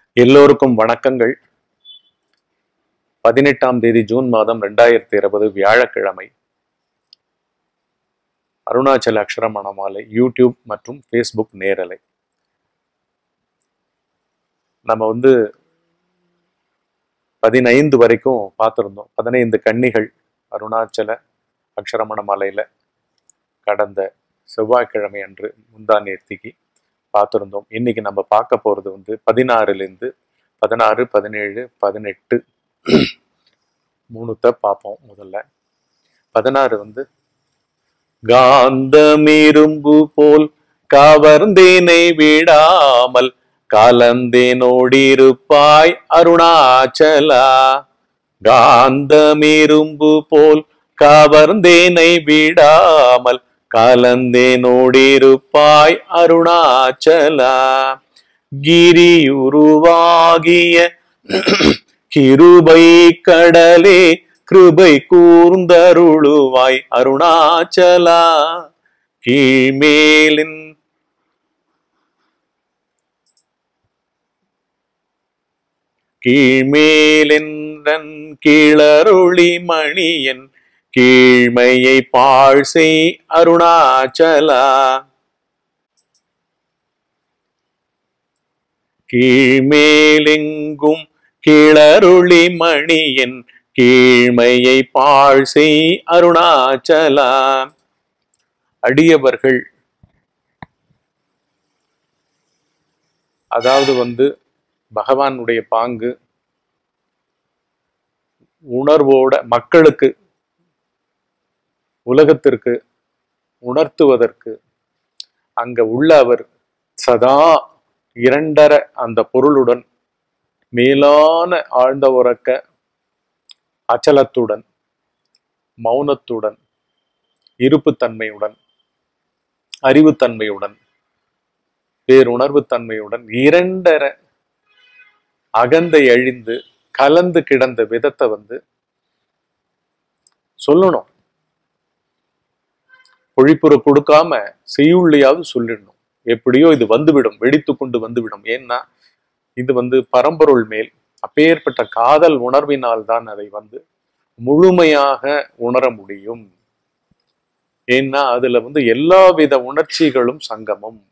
எல்லோருக்கும் வணக்கங்கள் பதினெட்டாம் தேதி ஜூன் மாதம் ரெண்டாயிரத்தி இருபது வியாழக்கிழமை அருணாச்சல அக்ஷரமணமாலை யூடியூப் மற்றும் ஃபேஸ்புக் நேரலை நம்ம வந்து பதினைந்து வரைக்கும் பார்த்துருந்தோம் பதினைந்து கன்னிகள் அருணாச்சல அக்ஷரமணமாலையில கடந்த செவ்வாய்க்கிழமை அன்று முந்தா நேர்த்திக்கு பார்த்துருந்தோம் இன்னைக்கு நம்ம பார்க்க போறது வந்து பதினாறுலேருந்து பதினாறு பதினேழு பதினெட்டு மூணுத்த பார்ப்போம் முதல்ல பதினாறு வந்து காந்தமிரும்பு போல் கவர்ந்தேனை விடாமல் கலந்தேனோடிருப்பாய் அருணாச்சலா காந்தமிரும்பு போல் கவர்ந்தேனை விடாமல் கலந்தேனோடிருப்பாய் அருணாச்சலா கிரியுருவாகிய கிருபை கடலே கிருபை கூர்ந்தருளுவாய் அருணாச்சலா கீழ்மேலின் கீழ்மேலென்றன் கிளருளி மணியன் கீழ்மையை பாழ்சை அருணாச்சலா கீழ்மேலெங்கும் கிளருளி மணியன் கீழ்மையை பாழ்சை அருணாச்சலா அடியவர்கள் அதாவது வந்து பகவானுடைய பாங்கு உணர்வோட மக்களுக்கு உலகத்திற்கு உணர்த்துவதற்கு அங்க உள்ள அவர் சதா இரண்டர அந்த பொருளுடன் மேலான ஆழ்ந்த உறக்க அச்சலத்துடன் மௌனத்துடன் இருப்புத்தன்மையுடன் அறிவுத்தன்மையுடன் பேருணர்வு தன்மையுடன் இரண்டர அகந்தை அழிந்து கலந்து கிடந்த விதத்தை வந்து சொல்லணும் பொழிப்புற கொடுக்காம செய்யுள்ளையாவது சொல்லிடணும் எப்படியோ இது வந்துவிடும் வெடித்து கொண்டு வந்துவிடும் ஏன்னா இது வந்து பரம்பொருள் மேல் அப்பேற்பட்ட காதல் உணர்வினால் தான் அதை வந்து முழுமையாக உணர முடியும் ஏன்னா அதுல வந்து எல்லாவித உணர்ச்சிகளும் சங்கமம்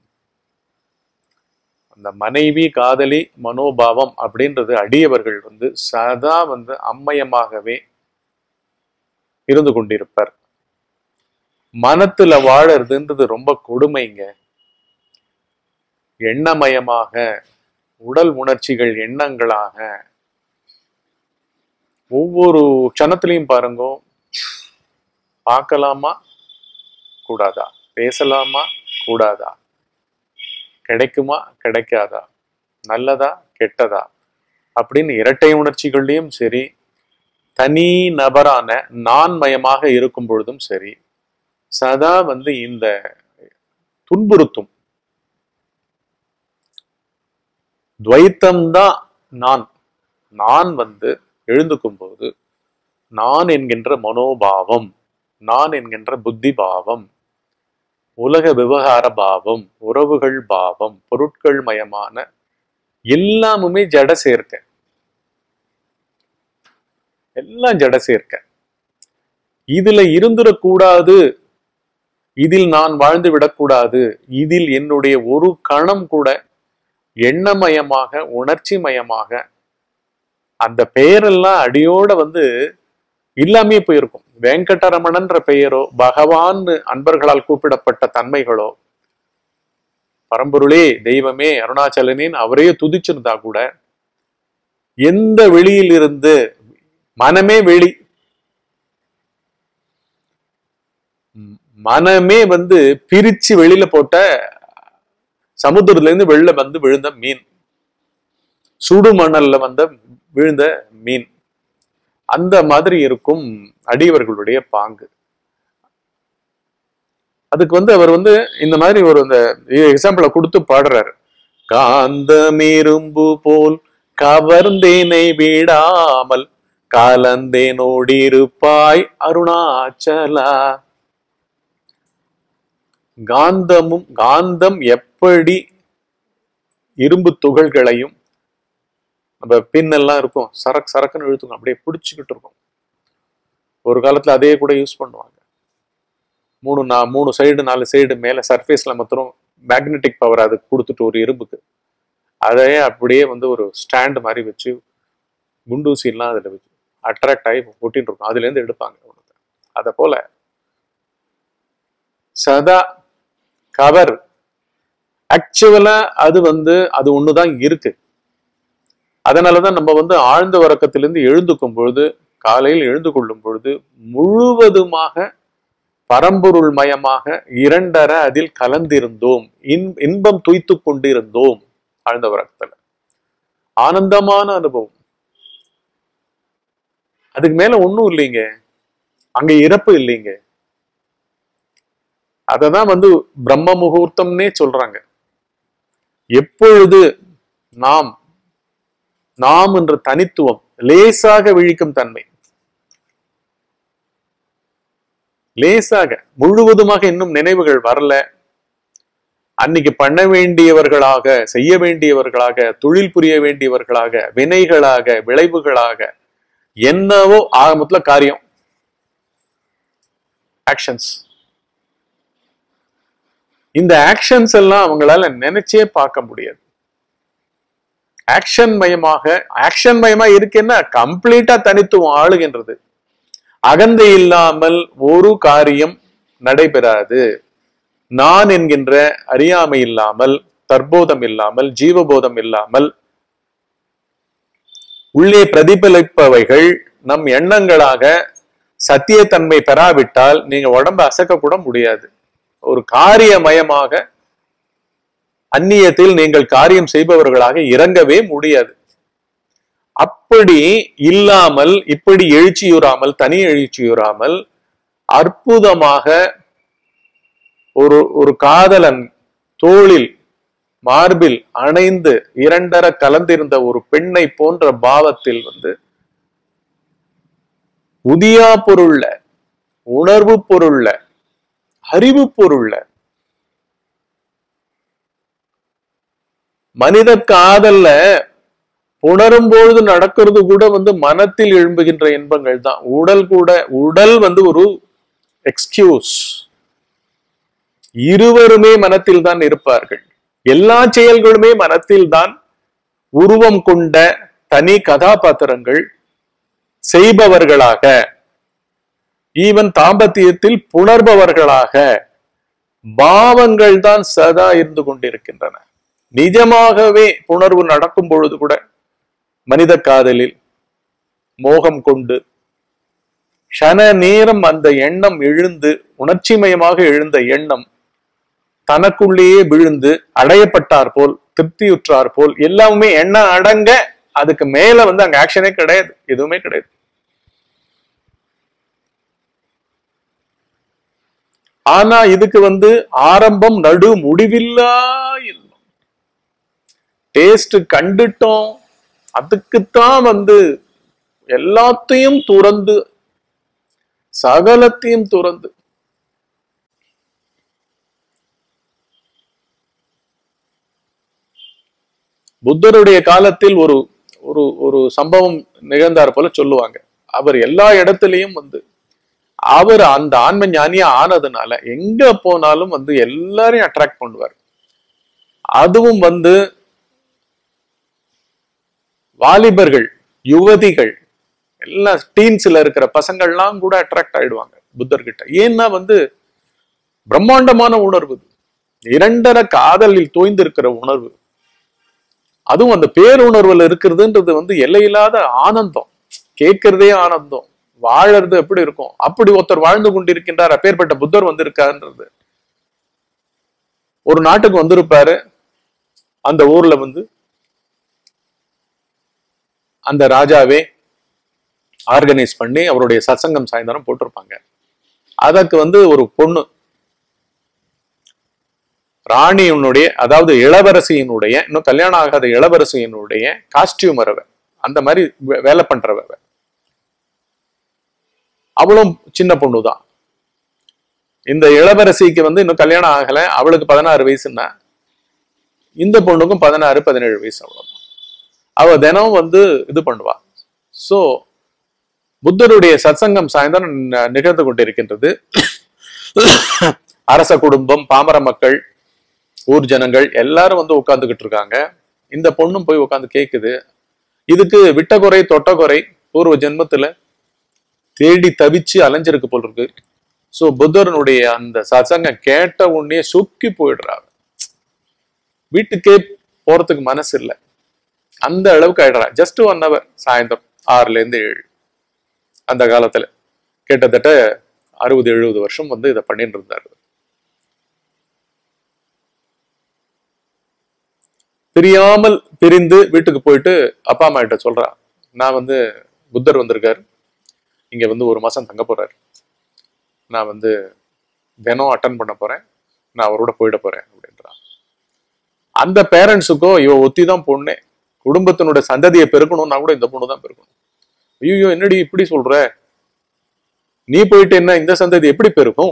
அந்த மனைவி காதலி மனோபாவம் அப்படின்றது அடியவர்கள் வந்து சதா வந்து அம்மயமாகவே இருந்து கொண்டிருப்பர் மனத்துல வாழறதுன்றது ரொம்ப கொடுமைங்க எண்ணமயமாக உடல் உணர்ச்சிகள் எண்ணங்களாக ஒவ்வொரு க்ஷணத்திலையும் பாருங்க பார்க்கலாமா கூடாதா பேசலாமா கூடாதா கிடைக்குமா கிடைக்காதா நல்லதா கெட்டதா அப்படின்னு இரட்டை உணர்ச்சிகள்லையும் சரி தனி நபரான நான் மயமாக இருக்கும் பொழுதும் சரி சதா வந்து இந்த துன்புறுத்தும் துவைத்தம்தான் நான் நான் வந்து எழுந்துக்கும் போது நான் என்கின்ற மனோபாவம் நான் என்கின்ற புத்தி பாவம் உலக விவகார பாவம் உறவுகள் பாவம் பொருட்கள் மயமான எல்லாமுமே ஜட சேர்க்க எல்லாம் ஜட சேர்க்க இதுல இருந்துடக்கூடாது இதில் நான் வாழ்ந்து விடக்கூடாது இதில் என்னுடைய ஒரு கணம் கூட எண்ணமயமாக உணர்ச்சி மயமாக அந்த பெயரெல்லாம் அடியோட வந்து இல்லாமே போயிருக்கும் வெங்கடரமணன்ற பெயரோ பகவான் அன்பர்களால் கூப்பிடப்பட்ட தன்மைகளோ பரம்பொருளே தெய்வமே அருணாச்சலனின் அவரையே துதிச்சிருந்தா கூட எந்த வெளியில் இருந்து மனமே வெளி மனமே வந்து பிரிச்சு வெளியில போட்ட சமுத்திரத்துல இருந்து வெளில வந்து விழுந்த மீன் சுடு மணல்ல வந்த விழுந்த மீன் அந்த மாதிரி இருக்கும் அடியவர்களுடைய பாங்கு அதுக்கு வந்து அவர் வந்து இந்த மாதிரி ஒரு இந்த எக்ஸாம்பிளை கொடுத்து பாடுறாரு காந்தமிரும்பு போல் கவர்ந்தேனை விடாமல் கலந்தேனோடிருப்பாய் அருணாச்சலா காந்தமும் காந்தம் எப்படி இரும்பு துகள்களையும் நம்ம பின் எல்லாம் இருக்கும் சரக்கு சரக்குன்னு இழுத்துக்கும் அப்படியே பிடிச்சிக்கிட்டு இருக்கும் ஒரு காலத்துல அதே கூட யூஸ் பண்ணுவாங்க மூணு நா மூணு சைடு நாலு சைடு மேல சர்ஃபேஸ்ல மாத்திரம் மேக்னெட்டிக் பவர் அதுக்கு கொடுத்துட்டு ஒரு இரும்புக்கு அதையே அப்படியே வந்து ஒரு ஸ்டாண்ட் மாதிரி வச்சு குண்டூசிலாம் அதில் வச்சு அட்ராக்ட் ஆகி ஒட்டின்னு இருக்கும் அதுலேருந்து எடுப்பாங்க உணத்தை அதை போல சதா கவர் ஆக்சுவலா அது வந்து அது ஒண்ணுதான் இருக்கு அதனாலதான் நம்ம வந்து ஆழ்ந்த உறக்கத்திலிருந்து எழுந்துக்கும் பொழுது காலையில் எழுந்து கொள்ளும் பொழுது முழுவதுமாக பரம்பொருள் மயமாக இரண்டர அதில் கலந்திருந்தோம் இன் இன்பம் துய்த்து கொண்டிருந்தோம் ஆழ்ந்த உறக்கத்துல ஆனந்தமான அனுபவம் அதுக்கு மேல ஒண்ணும் இல்லைங்க அங்க இறப்பு இல்லைங்க அததான் வந்து பிரம்ம முகூர்த்தம்னே சொல்றாங்க எப்பொழுது நாம் நாம் என்ற தனித்துவம் லேசாக விழிக்கும் தன்மை லேசாக முழுவதுமாக இன்னும் நினைவுகள் வரல அன்னைக்கு பண்ண வேண்டியவர்களாக செய்ய வேண்டியவர்களாக தொழில் புரிய வேண்டியவர்களாக வினைகளாக விளைவுகளாக என்னவோ ஆக மொத்தல காரியம் ஆக்ஷன்ஸ் இந்த ஆக்ஷன்ஸ் எல்லாம் அவங்களால நினைச்சே பார்க்க முடியாது ஆக்ஷன் மயமாக ஆக்ஷன் மயமா இருக்குன்னா கம்ப்ளீட்டா தனித்துவம் ஆளுகின்றது அகந்தை இல்லாமல் ஒரு காரியம் நடைபெறாது நான் என்கின்ற அறியாமை இல்லாமல் தற்போதம் இல்லாமல் ஜீவபோதம் இல்லாமல் உள்ளே பிரதிபலிப்பவைகள் நம் எண்ணங்களாக சத்தியத்தன்மை பெறாவிட்டால் நீங்க உடம்ப அசைக்க கூட முடியாது ஒரு காரியமயமாக அந்நியத்தில் நீங்கள் காரியம் செய்பவர்களாக இறங்கவே முடியாது அப்படி இல்லாமல் இப்படி எழுச்சியுறாமல் தனி எழுச்சியுறாமல் அற்புதமாக ஒரு ஒரு காதலன் தோளில் மார்பில் அணைந்து இரண்டர கலந்திருந்த ஒரு பெண்ணை போன்ற பாவத்தில் வந்து உதியா பொருள்ல உணர்வு பொருள்ல அறிவு பொருள்ல மனித காதல்ல உணரும் பொழுது நடக்கிறது கூட வந்து மனத்தில் எழும்புகின்ற இன்பங்கள் தான் உடல் கூட உடல் வந்து ஒரு எக்ஸ்கியூஸ் இருவருமே மனத்தில் தான் இருப்பார்கள் எல்லா செயல்களுமே மனத்தில் தான் உருவம் கொண்ட தனி கதாபாத்திரங்கள் செய்பவர்களாக ஈவன் தாம்பத்தியத்தில் புணர்பவர்களாக பாவங்கள் தான் சதா இருந்து கொண்டிருக்கின்றன நிஜமாகவே புணர்வு நடக்கும் பொழுது கூட மனித காதலில் மோகம் கொண்டு க்ஷண நேரம் அந்த எண்ணம் எழுந்து உணர்ச்சிமயமாக எழுந்த எண்ணம் தனக்குள்ளேயே விழுந்து அடையப்பட்டார் போல் திருப்தியுற்றார் போல் எல்லாமே எண்ணம் அடங்க அதுக்கு மேல வந்து அங்க ஆக்ஷனே கிடையாது எதுவுமே கிடையாது ஆனா இதுக்கு வந்து ஆரம்பம் நடு முடிவில்லா இன்பம் டேஸ்ட் கண்டுட்டோம் அதுக்குத்தான் வந்து எல்லாத்தையும் துறந்து சகலத்தையும் துறந்து புத்தருடைய காலத்தில் ஒரு ஒரு ஒரு சம்பவம் நிகழ்ந்தார் போல சொல்லுவாங்க அவர் எல்லா இடத்துலயும் வந்து அவர் அந்த ஆன்ம ஞானியா ஆனதுனால எங்க போனாலும் வந்து எல்லாரையும் அட்ராக்ட் பண்ணுவார் அதுவும் வந்து வாலிபர்கள் யுவதிகள் எல்லாம் டீன்ஸ்ல இருக்கிற பசங்கள்லாம் கூட அட்ராக்ட் ஆயிடுவாங்க புத்தர்கிட்ட ஏன்னா வந்து பிரம்மாண்டமான உணர்வு இது. இரண்டர காதலில் தோய்ந்திருக்கிற உணர்வு அதுவும் அந்த பேருணர்வுல இருக்கிறதுன்றது வந்து எல்லையில்லாத ஆனந்தம் கேட்கறதே ஆனந்தம் வாழறது எப்படி இருக்கும் அப்படி ஒருத்தர் வாழ்ந்து கொண்டிருக்கின்றார் அப்பேற்பட்ட புத்தர் வந்திருக்காருன்றது ஒரு நாட்டுக்கு வந்திருப்பாரு அந்த ஊர்ல வந்து அந்த ராஜாவே ஆர்கனைஸ் பண்ணி அவருடைய சத்சங்கம் சாயந்தரம் போட்டிருப்பாங்க அதற்கு வந்து ஒரு பொண்ணு ராணியினுடைய அதாவது இளவரசியினுடைய இன்னும் கல்யாணம் ஆகாத இளவரசியினுடைய காஸ்டியூமர் அவ அந்த மாதிரி வே- வேலை பண்றவ அவ. அவளும் சின்ன பொண்ணு தான் இந்த இளவரசிக்கு வந்து இன்னும் கல்யாணம் ஆகல அவளுக்கு பதினாறு வயசுன்னா இந்த பொண்ணுக்கும் பதினாறு பதினேழு வயசு அவ்வளவுதான் அவ தினம் வந்து இது பண்ணுவா சோ புத்தருடைய சத்சங்கம் சாயந்தரம் ந- நிகழ்ந்து கொண்டிருக்கின்றது அரச குடும்பம் பாமர மக்கள் ஊர் ஜனங்கள் எல்லாரும் வந்து உட்கார்ந்துகிட்டு இருக்காங்க இந்த பொண்ணும் போய் உட்கார்ந்து கேக்குது இதுக்கு விட்டகுறை தொட்டகுறை பூர்வ ஜென்மத்துல தேடி தவிச்சு அலைஞ்சிருக்கு போல் இருக்கு சோ புத்தரனுடைய அந்த சத்சங்கம் கேட்ட உடனே சுக்கி போயிடுறாங்க வீட்டுக்கே போறதுக்கு மனசு இல்லை அந்த அளவுக்கு ஆயிடுறா ஜஸ்ட் ஒன் ஹவர் சாயந்தரம் ஆறுல இருந்து ஏழு அந்த காலத்துல கிட்டத்தட்ட அறுபது எழுபது வருஷம் வந்து இதை பண்ணிட்டு இருந்தாரு பிரியாமல் பிரிந்து வீட்டுக்கு போயிட்டு அப்பா அம்மா கிட்ட சொல்றா நான் வந்து புத்தர் வந்திருக்காரு இங்க வந்து ஒரு மாசம் தங்க போறாரு நான் வந்து தினம் அட்டன் பண்ண போறேன் நான் அவரோட போயிட போறேன் அப்படின்றா அந்த பேரண்ட்ஸுக்கோ இவ ஒத்தி தான் பொண்ணே குடும்பத்தினுடைய சந்ததியை பெருக்கணும்னா கூட இந்த பொண்ணு தான் பெருக்கணும் ஐயோ என்னடி இப்படி சொல்ற நீ போயிட்டு என்ன இந்த சந்ததி எப்படி பெருக்கும்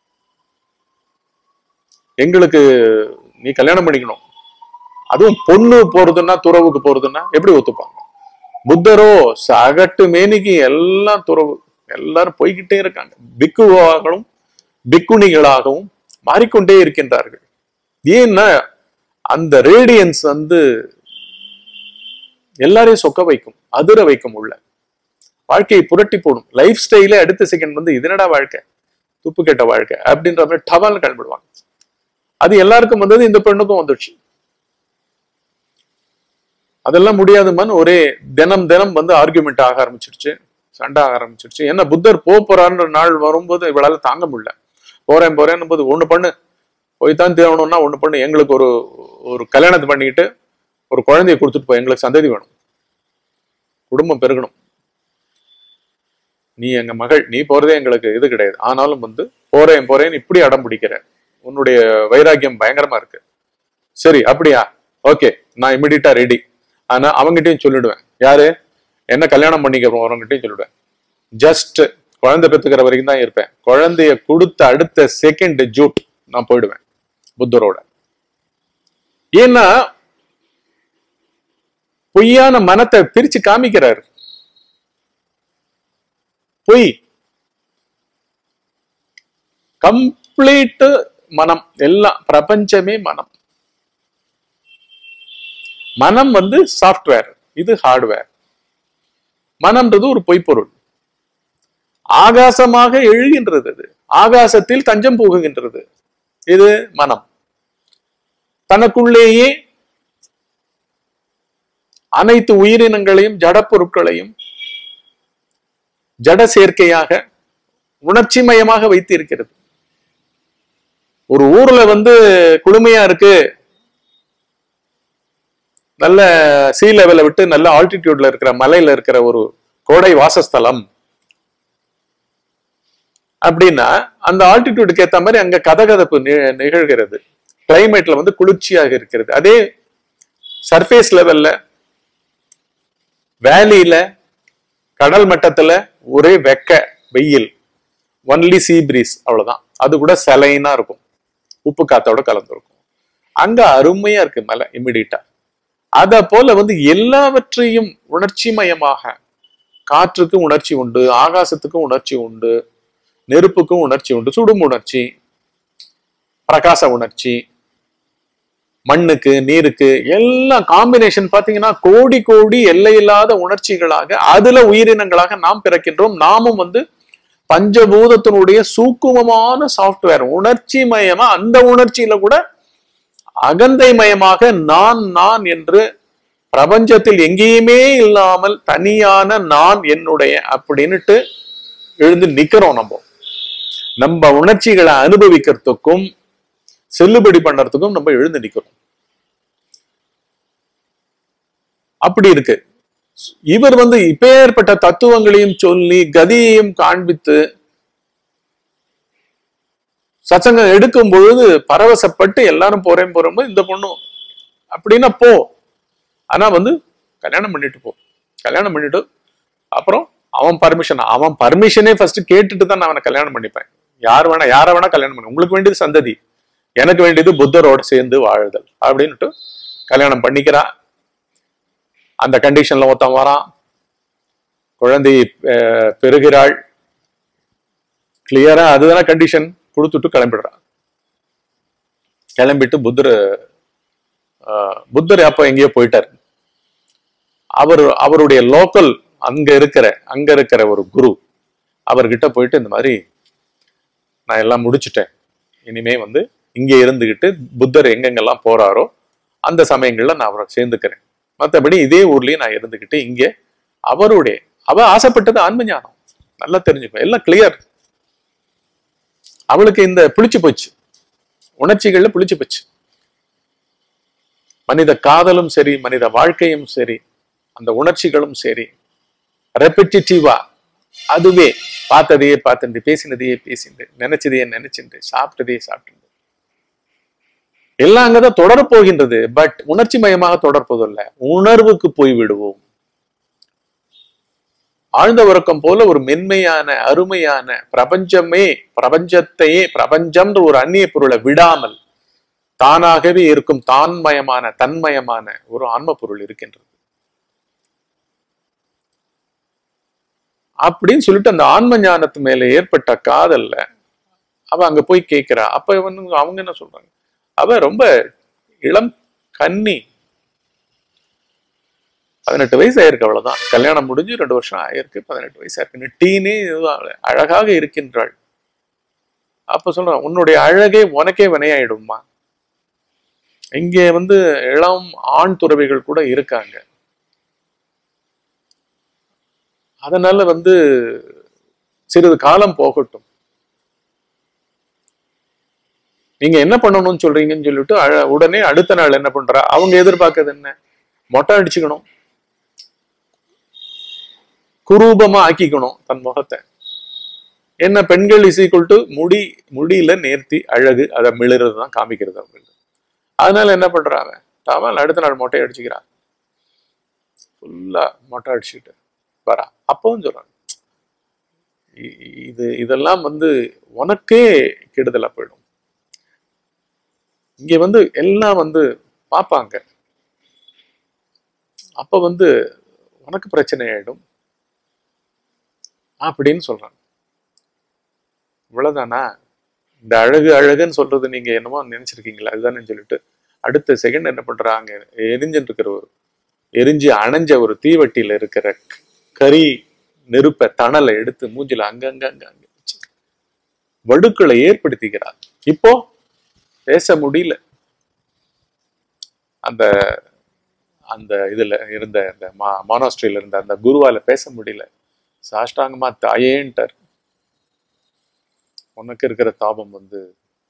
எங்களுக்கு நீ கல்யாணம் பண்ணிக்கணும் அதுவும் பொண்ணு போறதுன்னா துறவுக்கு போறதுன்னா எப்படி ஒத்துப்பாங்க புத்தரோ சகட்டு மேனிக்கு எல்லாம் துறவு எல்லாரும் போய்கிட்டே இருக்காங்க பிக்குவாகவும் பிக்குணிகளாகவும் மாறிக்கொண்டே இருக்கின்றார்கள் ஏன்னா அந்த ரேடியன்ஸ் வந்து எல்லாரையும் சொக்க வைக்கும் அதிர வைக்கும் உள்ள வாழ்க்கையை புரட்டி போடும் லைஃப் ஸ்டைலே அடுத்த செகண்ட் வந்து இதனடா வாழ்க்கை துப்பு கெட்ட வாழ்க்கை அப்படின்ற மாதிரி டவால் கிளம்பிடுவாங்க அது எல்லாருக்கும் வந்தது இந்த பெண்ணுக்கும் வந்துடுச்சு அதெல்லாம் முடியாதுமான்னு ஒரே தினம் தினம் வந்து ஆர்குமெண்ட் ஆக ஆரம்பிச்சிடுச்சு சண்டை ஆக ஆரம்பிச்சிடுச்சு என்ன புத்தர் போப் போறான்ற நாள் வரும்போது இவளால தாங்க முடியல போறேன் போறேன்னு போது ஒண்ணு பண்ணு போய்தான் தேவணும்னா ஒண்ணு பண்ணு எங்களுக்கு ஒரு ஒரு கல்யாணத்தை பண்ணிக்கிட்டு ஒரு குழந்தைய கொடுத்துட்டு போய் எங்களுக்கு சந்ததி வேணும் குடும்பம் பெருகணும் நீ எங்க மகள் நீ போறதே எங்களுக்கு இது கிடையாது ஆனாலும் வந்து போறேன் போறேன்னு இப்படி அடம் பிடிக்கிற உன்னுடைய வைராக்கியம் பயங்கரமா இருக்கு சரி அப்படியா ஓகே நான் இமிடியட்டா ரெடி ஆனா அவங்ககிட்டயும் சொல்லிடுவேன் யாரு என்ன கல்யாணம் பண்ணிக்க போறவங்ககிட்டயும் சொல்லிடுவேன் ஜஸ்ட் குழந்தை பெத்துக்கிற வரைக்கும் தான் இருப்பேன் குழந்தைய கொடுத்த அடுத்த செகண்ட் ஜூட் நான் போயிடுவேன் புத்தரோட ஏன்னா பொய்யான மனத்தை பிரிச்சு காமிக்கிறார் பொய் கம்ப்ளீட் மனம் எல்லாம் பிரபஞ்சமே மனம் மனம் வந்து சாஃப்ட்வேர் இது ஹார்ட்வேர் மனம்ன்றது ஒரு பொய்ப்பொருள் ஆகாசமாக எழுகின்றது அது ஆகாசத்தில் தஞ்சம் போகுகின்றது இது மனம் தனக்குள்ளேயே அனைத்து உயிரினங்களையும் ஜட பொருட்களையும் ஜட சேர்க்கையாக உணர்ச்சி மயமாக வைத்து இருக்கிறது ஒரு ஊர்ல வந்து குளுமையா இருக்கு நல்ல சீ லெவலை விட்டு நல்ல ஆல்டிடியூட்ல இருக்கிற மலையில இருக்கிற ஒரு கோடை வாசஸ்தலம் அப்படின்னா அந்த ஆல்டிடியூடுக்கு ஏத்த மாதிரி அங்க கதகதப்பு நி- நிகழ்கிறது கிளைமேட்ல வந்து குளிர்ச்சியாக இருக்கிறது அதே சர்ஃபேஸ் லெவல்ல வேலியில கடல் மட்டத்துல ஒரே வெக்க வெயில் ஒன்லி சீ பிரீஸ் அவ்வளவுதான் அது கூட செலைனா இருக்கும் உப்பு காத்தோட கலந்துருக்கும் அங்க அருமையா இருக்கு மலை இமிடியட்டா அத போல வந்து எல்லாவற்றையும் உணர்ச்சி மயமாக காற்றுக்கு உணர்ச்சி உண்டு ஆகாசத்துக்கும் உணர்ச்சி உண்டு நெருப்புக்கும் உணர்ச்சி உண்டு சுடும் உணர்ச்சி பிரகாச உணர்ச்சி மண்ணுக்கு நீருக்கு எல்லாம் காம்பினேஷன் பாத்தீங்கன்னா கோடி கோடி எல்லையில்லாத உணர்ச்சிகளாக அதுல உயிரினங்களாக நாம் பிறக்கின்றோம் நாமும் வந்து பஞ்சபூதத்தினுடைய சூக்குமமான சாஃப்ட்வேர் உணர்ச்சி மயமா அந்த உணர்ச்சியில கூட அகந்தை மயமாக நான் நான் என்று பிரபஞ்சத்தில் எங்கேயுமே இல்லாமல் தனியான நான் என்னுடைய அப்படின்னுட்டு எழுந்து நிக்கிறோம் நம்ம நம்ம உணர்ச்சிகளை அனுபவிக்கிறதுக்கும் செல்லுபடி பண்றதுக்கும் நம்ம எழுந்து நிக்கிறோம் அப்படி இருக்கு இவர் வந்து இப்பேற்பட்ட தத்துவங்களையும் சொல்லி கதியையும் காண்பித்து சத்சங்கம் எடுக்கும் பொழுது பரவசப்பட்டு எல்லாரும் போறேன் போறோம் இந்த பொண்ணும் அப்படின்னா போ ஆனா வந்து கல்யாணம் பண்ணிட்டு போ கல்யாணம் பண்ணிட்டு அப்புறம் அவன் பர்மிஷன் அவன் பர்மிஷனே ஃபர்ஸ்ட் கேட்டுட்டு தான் நான் அவனை கல்யாணம் பண்ணிப்பேன் யார் வேணா யாரை வேணா கல்யாணம் பண்ணு உங்களுக்கு வேண்டியது சந்ததி எனக்கு வேண்டியது புத்தரோட சேர்ந்து வாழுதல் அப்படின்னுட்டு கல்யாணம் பண்ணிக்கிறா அந்த கண்டிஷன்ல ஒருத்தன் வரான் குழந்தை அஹ், பெறுகிறாள் கிளியரா அதுதானே கண்டிஷன் கொடுத்துட்டு கிளம்பிடுறான் கிளம்பிட்டு புத்தர் அஹ், புத்தர் அப்ப எங்கேயோ போயிட்டார் அவர் அவருடைய லோக்கல் அங்க இருக்கிற அங்க இருக்கிற ஒரு குரு அவர்கிட்ட போயிட்டு இந்த மாதிரி நான் எல்லாம் முடிச்சிட்டேன் இனிமே வந்து இங்கே இருந்துகிட்டு புத்தர் எங்கெங்கெல்லாம் போறாரோ அந்த சமயங்கள்ல நான் அவரை சேர்ந்துக்கிறேன் மற்றபடி இதே ஊர்லயே நான் இருந்துகிட்டு இங்கே அவருடைய அவ ஆசைப்பட்டது ஆன்ம ஞானம் நல்லா தெரிஞ்சுக்கோ எல்லாம் கிளியர் அவளுக்கு இந்த புளிச்சு போச்சு உணர்ச்சிகள்ல புளிச்சு போச்சு மனித காதலும் சரி மனித வாழ்க்கையும் சரி அந்த உணர்ச்சிகளும் சரி ரெப்பிட்டிவா அதுவே பார்த்ததையே பார்த்துட்டு பேசினதையே பேசிட்டு நினைச்சதையே நினைச்சுட்டு சாப்பிட்டதையே சாப்பிட்டு எல்லாம் அங்கதான் தொடரப் போகின்றது பட் உணர்ச்சி மயமாக தொடர்பதில்லை உணர்வுக்கு போய் விடுவோம் ஆழ்ந்த உறக்கம் போல ஒரு மென்மையான அருமையான பிரபஞ்சமே பிரபஞ்சத்தையே பிரபஞ்சம்ன்ற ஒரு அந்நிய பொருளை விடாமல் தானாகவே இருக்கும் தான்மயமான தன்மயமான ஒரு ஆன்ம பொருள் இருக்கின்றது அப்படின்னு சொல்லிட்டு அந்த ஆன்ம ஞானத்து மேல ஏற்பட்ட காதல்ல அவ அங்க போய் கேட்கிறா அப்ப வந்து அவங்க என்ன சொல்றாங்க அவ ரொம்ப இளம் கன்னி பதினெட்டு வயசு ஆயிருக்கு அவ்வளவுதான் கல்யாணம் முடிஞ்சு ரெண்டு வருஷம் ஆயிருக்கு பதினெட்டு வயசு ஆயிருக்கு டீனே அழகாக இருக்கின்றாள் அப்ப சொல்றான் உன்னுடைய அழகே உனக்கே வினையாயிடுமா இங்கே வந்து இளம் ஆண் துறவிகள் கூட இருக்காங்க அதனால வந்து சிறிது காலம் போகட்டும் நீங்க என்ன பண்ணணும்னு சொல்றீங்கன்னு சொல்லிட்டு அழ- உடனே அடுத்த நாள் என்ன பண்றா அவங்க எதிர்பார்க்கறது என்ன மொட்டை அடிச்சுக்கணும் குரூபமா ஆக்கிக்கணும் தன் முகத்தை என்ன பெண்கள் இஸ் ஈக்குவல் டு முடி முடியில நேர்த்தி அழகு அதை மிளறது தான் காமிக்கிறது அவங்களுக்கு அதனால என்ன பண்றாங்க அவன் அடுத்த நாள் மொட்டை அடிச்சுக்கிறான் ஃபுல்லா மொட்டை அடிச்சுக்கிட்டு வரா அப்பவும் சொல்றாங்க இ- இது இதெல்லாம் வந்து உனக்கே கெடுதலா போயிடும் இங்க வந்து எல்லாம் வந்து பார்ப்பாங்க அப்ப வந்து உனக்கு பிரச்சனை ஆயிடும் அப்படின்னு சொல்றாங்க இவ்வளவுதானா இந்த அழகு அழகுன்னு சொல்றது நீங்க என்னமோ நினைச்சிருக்கீங்களா அதுதானே சொல்லிட்டு அடுத்த செகண்ட் என்ன பண்றாங்க எரிஞ்சுட்டு இருக்கிற ஒரு எரிஞ்சு அணைஞ்ச ஒரு தீவட்டியில இருக்கிற க- கரி நெருப்ப தணலை எடுத்து மூஞ்சில அங்கங்க அங்க அங்க வச்சு வடுக்களை ஏற்படுத்திக்கிறார் இப்போ பேச முடியல அந்த அந்த இதுல இருந்த அந்த மா மானாஸ்ட்ரியில இருந்த அந்த குருவால பேச முடியல சாஷ்டாங்கமா தாயேன்ட்டார் உனக்கு இருக்கிற தாபம் வந்து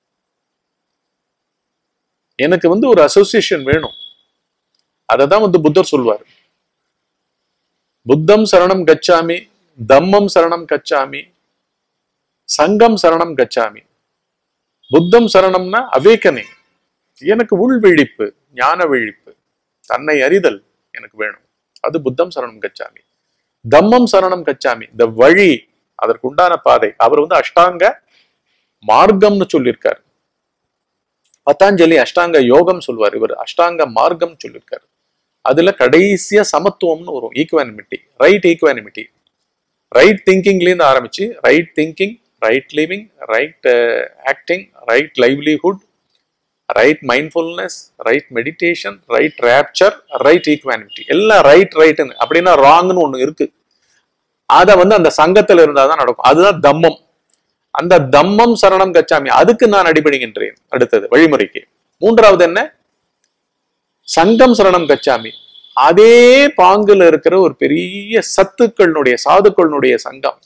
எனக்கு வந்து ஒரு அசோசியேஷன் வேணும் அதை தான் வந்து புத்தர் சொல்வார் புத்தம் சரணம் கச்சாமி தம்மம் சரணம் கச்சாமி சங்கம் சரணம் கச்சாமி புத்தம் சரணம்னா அவேக்கனிங் எனக்கு உள் விழிப்பு ஞான விழிப்பு தன்னை அறிதல் எனக்கு வேணும் அது புத்தம் சரணம் கச்சாமி தம்மம் சரணம் கச்சாமி இந்த வழி அதற்கு உண்டான பாதை அவர் வந்து அஷ்டாங்க மார்க்கம்னு சொல்லியிருக்காரு பத்தாஞ்சலி அஷ்டாங்க யோகம் சொல்வார் இவர் அஷ்டாங்க மார்க்கம் சொல்லியிருக்காரு அதுல கடைசியா சமத்துவம்னு வரும் ஈக்குவானிமிட்டி ரைட் ஈக்குவானிமிட்டி ரைட் திங்கிங்லேருந்து ஆரம்பிச்சு right thinking right living right acting right livelihood right mindfulness right meditation right rapture right equanimity எல்லாம் ரைட் ரைட்னு அப்படின்னா ராங்னு ஒண்ணு இருக்கு அத வந்து அந்த சங்கத்துல இருந்தாதான் நடக்கும் அதுதான் தம்மம் அந்த தம்மம் சரணம் கச்சாமி அதுக்கு நான் அடிபடுகின்றேன் அடுத்தது வழிமுறைக்கு மூன்றாவது என்ன சங்கம் சரணம் கச்சாமி அதே பாங்குல இருக்கிற ஒரு பெரிய சத்துக்களுடைய சாதுக்களுடைய சங்கம்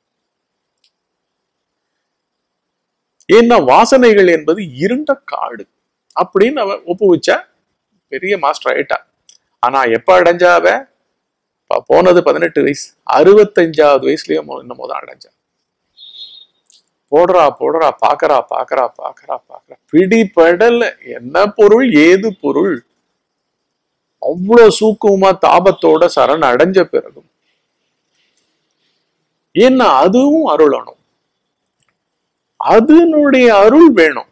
ஏன்னா வாசனைகள் என்பது இருண்ட காடு அப்படின்னு அவ ஒப்புவிச்சா பெரிய மாஸ்டர் ஆயிட்டா ஆனா எப்ப அடைஞ்சா அவ ப- போனது பதினெட்டு வயசு அறுபத்தஞ்சாவது வயசுலயே மொ- என்னமோ தான் அடைஞ்சா போடுறா போடுறா பாக்குறா பாக்குறா பாக்குறா பாக்குறா பிடிபடல என்ன பொருள் ஏது பொருள் அவ்வளவு சூக்குமா தாபத்தோட சரண் அடைஞ்ச பிறகும் ஏன்னா அதுவும் அருளணும் அதனுடைய அருள் வேணும்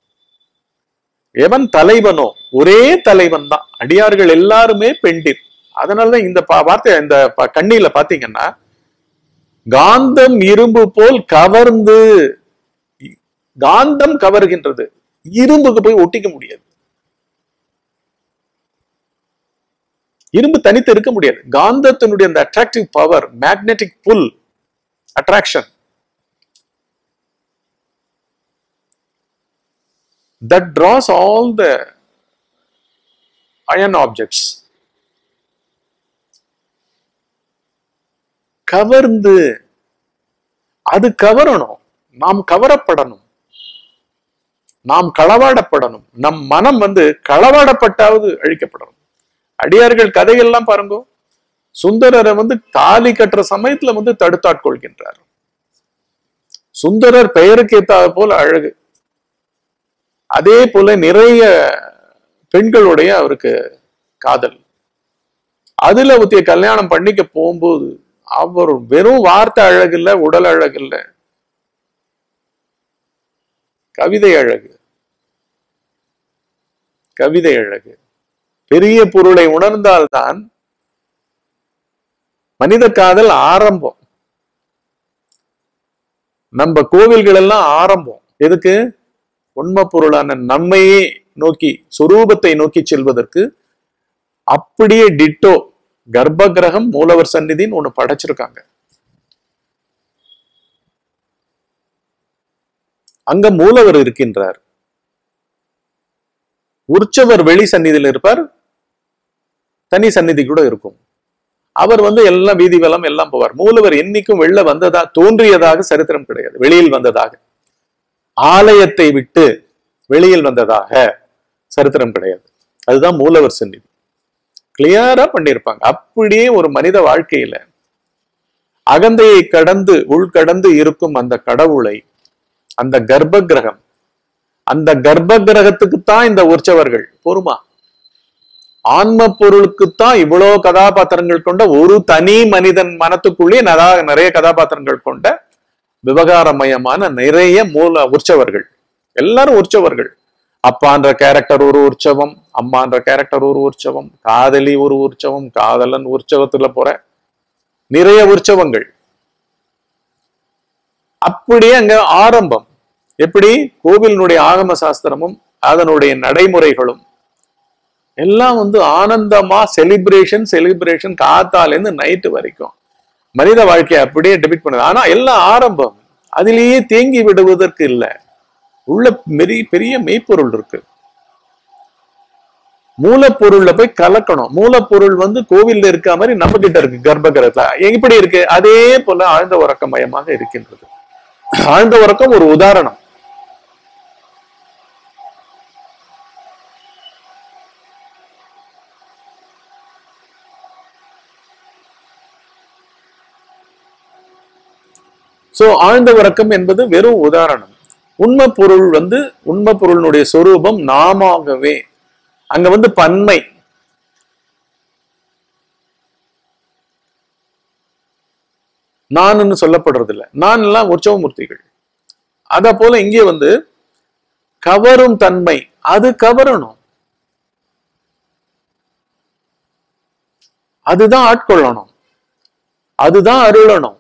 எவன் தலைவனோ ஒரே தலைவன் தான் அடியார்கள் எல்லாருமே பெண்டிர் அதனாலதான் இந்த பா- வார்த்தை இந்த ப- கண்ணியில பாத்தீங்கன்னா காந்தம் இரும்பு போல் கவர்ந்து காந்தம் கவர்கின்றது இரும்புக்கு போய் ஒட்டிக்க முடியாது இரும்பு தனித்து இருக்க முடியாது காந்தத்தினுடைய அந்த attractive power magnetic pull attraction that draws all the iron objects கவர்ந்து அது கவரணும் நாம் கவரப்படணும் நாம் களவாடப்படணும் நம் மனம் வந்து களவாடப்பட்டாவது அழிக்கப்படணும் அடியார்கள் கதையெல்லாம் பாருங்க சுந்தரரை வந்து தாலி கட்டுற சமயத்துல வந்து தடுத்தாட்கொள்கின்றார் சுந்தரர் பெயருக்கு ஏத்தாத போல அழகு அதே போல நிறைய பெண்களுடைய அவருக்கு காதல் அதுல ஒத்திய கல்யாணம் பண்ணிக்க போகும்போது அவர் வெறும் வார்த்தை அழகு இல்ல உடல் அழகு இல்ல கவிதை அழகு கவிதை அழகு பெரிய பொருளை உணர்ந்தால்தான் மனித காதல் ஆரம்பம் நம்ம கோவில்கள் எல்லாம் ஆரம்பம் எதுக்கு உண்மை பொருளான நம்மையே நோக்கி சொரூபத்தை நோக்கி செல்வதற்கு அப்படியே டிட்டோ கர்ப்ப கிரகம் மூலவர் சந்நிதின்னு ஒண்ணு படைச்சிருக்காங்க அங்க மூலவர் இருக்கின்றார் உற்சவர் வெளி சந்நிதியில் இருப்பார் தனி சந்நிதி கூட இருக்கும் அவர் வந்து எல்லாம் வீதி வலம் எல்லாம் போவார் மூலவர் என்னைக்கும் வெளில வந்ததா தோன்றியதாக சரித்திரம் கிடையாது வெளியில் வந்ததாக ஆலயத்தை விட்டு வெளியில் வந்ததாக சரித்திரம் கிடையாது அதுதான் மூலவர் சந்நிதி கிளியரா பண்ணியிருப்பாங்க அப்படியே ஒரு மனித வாழ்க்கையில அகந்தையை கடந்து உள்கடந்து இருக்கும் அந்த கடவுளை அந்த கர்ப்ப கிரகம் அந்த கர்ப்ப கிரகத்துக்கு தான் இந்த உற்சவர்கள் பொறுமா ஆன்ம பொருளுக்குத்தான் இவ்வளவு கதாபாத்திரங்கள் கொண்ட ஒரு தனி மனிதன் மனத்துக்குள்ளே நரா- நிறைய கதாபாத்திரங்கள் கொண்ட விவகாரமயமான நிறைய மூல உற்சவர்கள் எல்லாரும் உற்சவர்கள் அப்பான்ற கேரக்டர் ஒரு உற்சவம் அம்மான்ற கேரக்டர் ஒரு உற்சவம் காதலி ஒரு உற்சவம் காதலன் உற்சவத்துல போற நிறைய உற்சவங்கள் அப்படியே அங்க ஆரம்பம் எப்படி கோவிலினுடைய ஆகம சாஸ்திரமும் அதனுடைய நடைமுறைகளும் எல்லாம் வந்து ஆனந்தமா செலிப்ரேஷன் செலிப்ரேஷன் காத்தாலேருந்து நைட்டு வரைக்கும் மனித வாழ்க்கையை அப்படியே டெபிட் பண்ணுது ஆனா எல்லாம் ஆரம்பம் அதிலேயே தேங்கி விடுவதற்கு இல்லை உள்ள பெரிய பெரிய மெய்ப்பொருள் இருக்கு மூலப்பொருள்ல போய் கலக்கணும் மூலப்பொருள் வந்து கோவில்ல இருக்க மாதிரி நம்ம கிட்ட இருக்கு கர்ப்பகிரகத்துல எப்படி இருக்கு அதே போல ஆழ்ந்த உறக்கமயமாக இருக்கின்றது ஆழ்ந்த உறக்கம் ஒரு உதாரணம் சோ ஆழ்ந்த உறக்கம் என்பது வெறும் உதாரணம் உண்மை பொருள் வந்து உண்மை பொருளினுடைய சொரூபம் நாமாகவே அங்க வந்து பன்மை நான்னு சொல்லப்படுறது இல்ல நான் எல்லாம் உற்சவமூர்த்திகள் அத போல இங்கே வந்து கவரும் தன்மை அது கவரணும் அதுதான் ஆட்கொள்ளணும் அதுதான் அருளணும்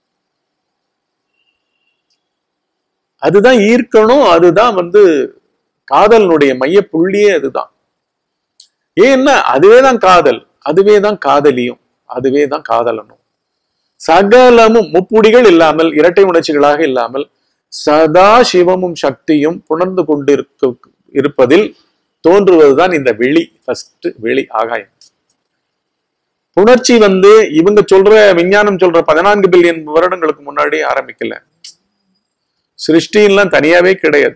அதுதான் ஈர்க்கணும் அதுதான் வந்து காதலினுடைய மைய புள்ளியே அதுதான் ஏன்னா அதுவே தான் காதல் அதுவே தான் காதலியும் அதுவே தான் காதலனும் சகலமும் முப்புடிகள் இல்லாமல் இரட்டை உணர்ச்சிகளாக இல்லாமல் சதா சிவமும் சக்தியும் புணர்ந்து கொண்டிருக்க இருப்பதில் தோன்றுவதுதான் இந்த வெளி ஃபர்ஸ்ட் வெளி ஆகாயம் புணர்ச்சி வந்து இவங்க சொல்ற விஞ்ஞானம் சொல்ற பதினான்கு பில்லியன் வருடங்களுக்கு முன்னாடி ஆரம்பிக்கல சிருஷ்டிலாம் தனியாவே கிடையாது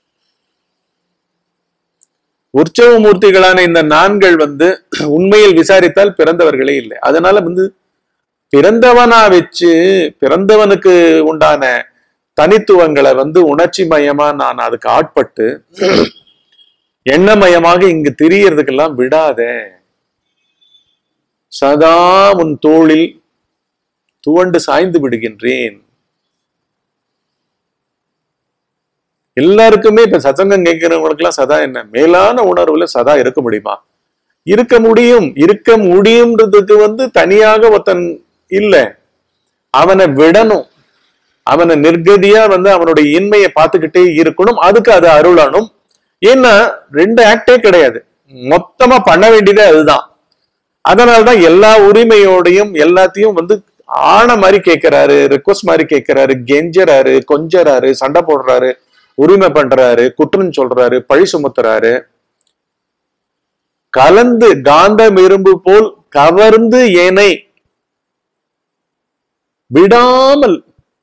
உற்சவ மூர்த்திகளான இந்த நான்கள் வந்து உண்மையில் விசாரித்தால் பிறந்தவர்களே இல்லை அதனால வந்து பிறந்தவனா வச்சு பிறந்தவனுக்கு உண்டான தனித்துவங்களை வந்து உணர்ச்சி மயமா நான் அதுக்கு ஆட்பட்டு எண்ணமயமாக இங்கு திரியறதுக்கெல்லாம் விடாத சதா உன் தோளில் துவண்டு சாய்ந்து விடுகின்றேன் எல்லாருக்குமே இப்ப சத்சங்கம் கேட்கிறவங்களுக்கு எல்லாம் சதா என்ன மேலான உணர்வுல சதா இருக்க முடியுமா இருக்க முடியும் இருக்க முடியும்ன்றதுக்கு வந்து தனியாக ஒருத்தன் இல்ல அவனை விடணும் அவனை நிர்கதியா வந்து அவனுடைய இன்மையை பார்த்துக்கிட்டே இருக்கணும் அதுக்கு அது அருளணும் ஏன்னா ரெண்டு ஆக்டே கிடையாது மொத்தமா பண்ண வேண்டியதே அதுதான் அதனாலதான் எல்லா உரிமையோடையும் எல்லாத்தையும் வந்து ஆன மாதிரி கேட்கிறாரு ரிக்வஸ்ட் மாதிரி கேட்கிறாரு கெஞ்சறாரு கொஞ்சறாரு சண்டை போடுறாரு உரிமை பண்றாரு குற்றம் சொல்றாரு பழி சுமத்துறாரு கலந்து காந்தம் இரும்பு போல் கவர்ந்து ஏனை விடாமல்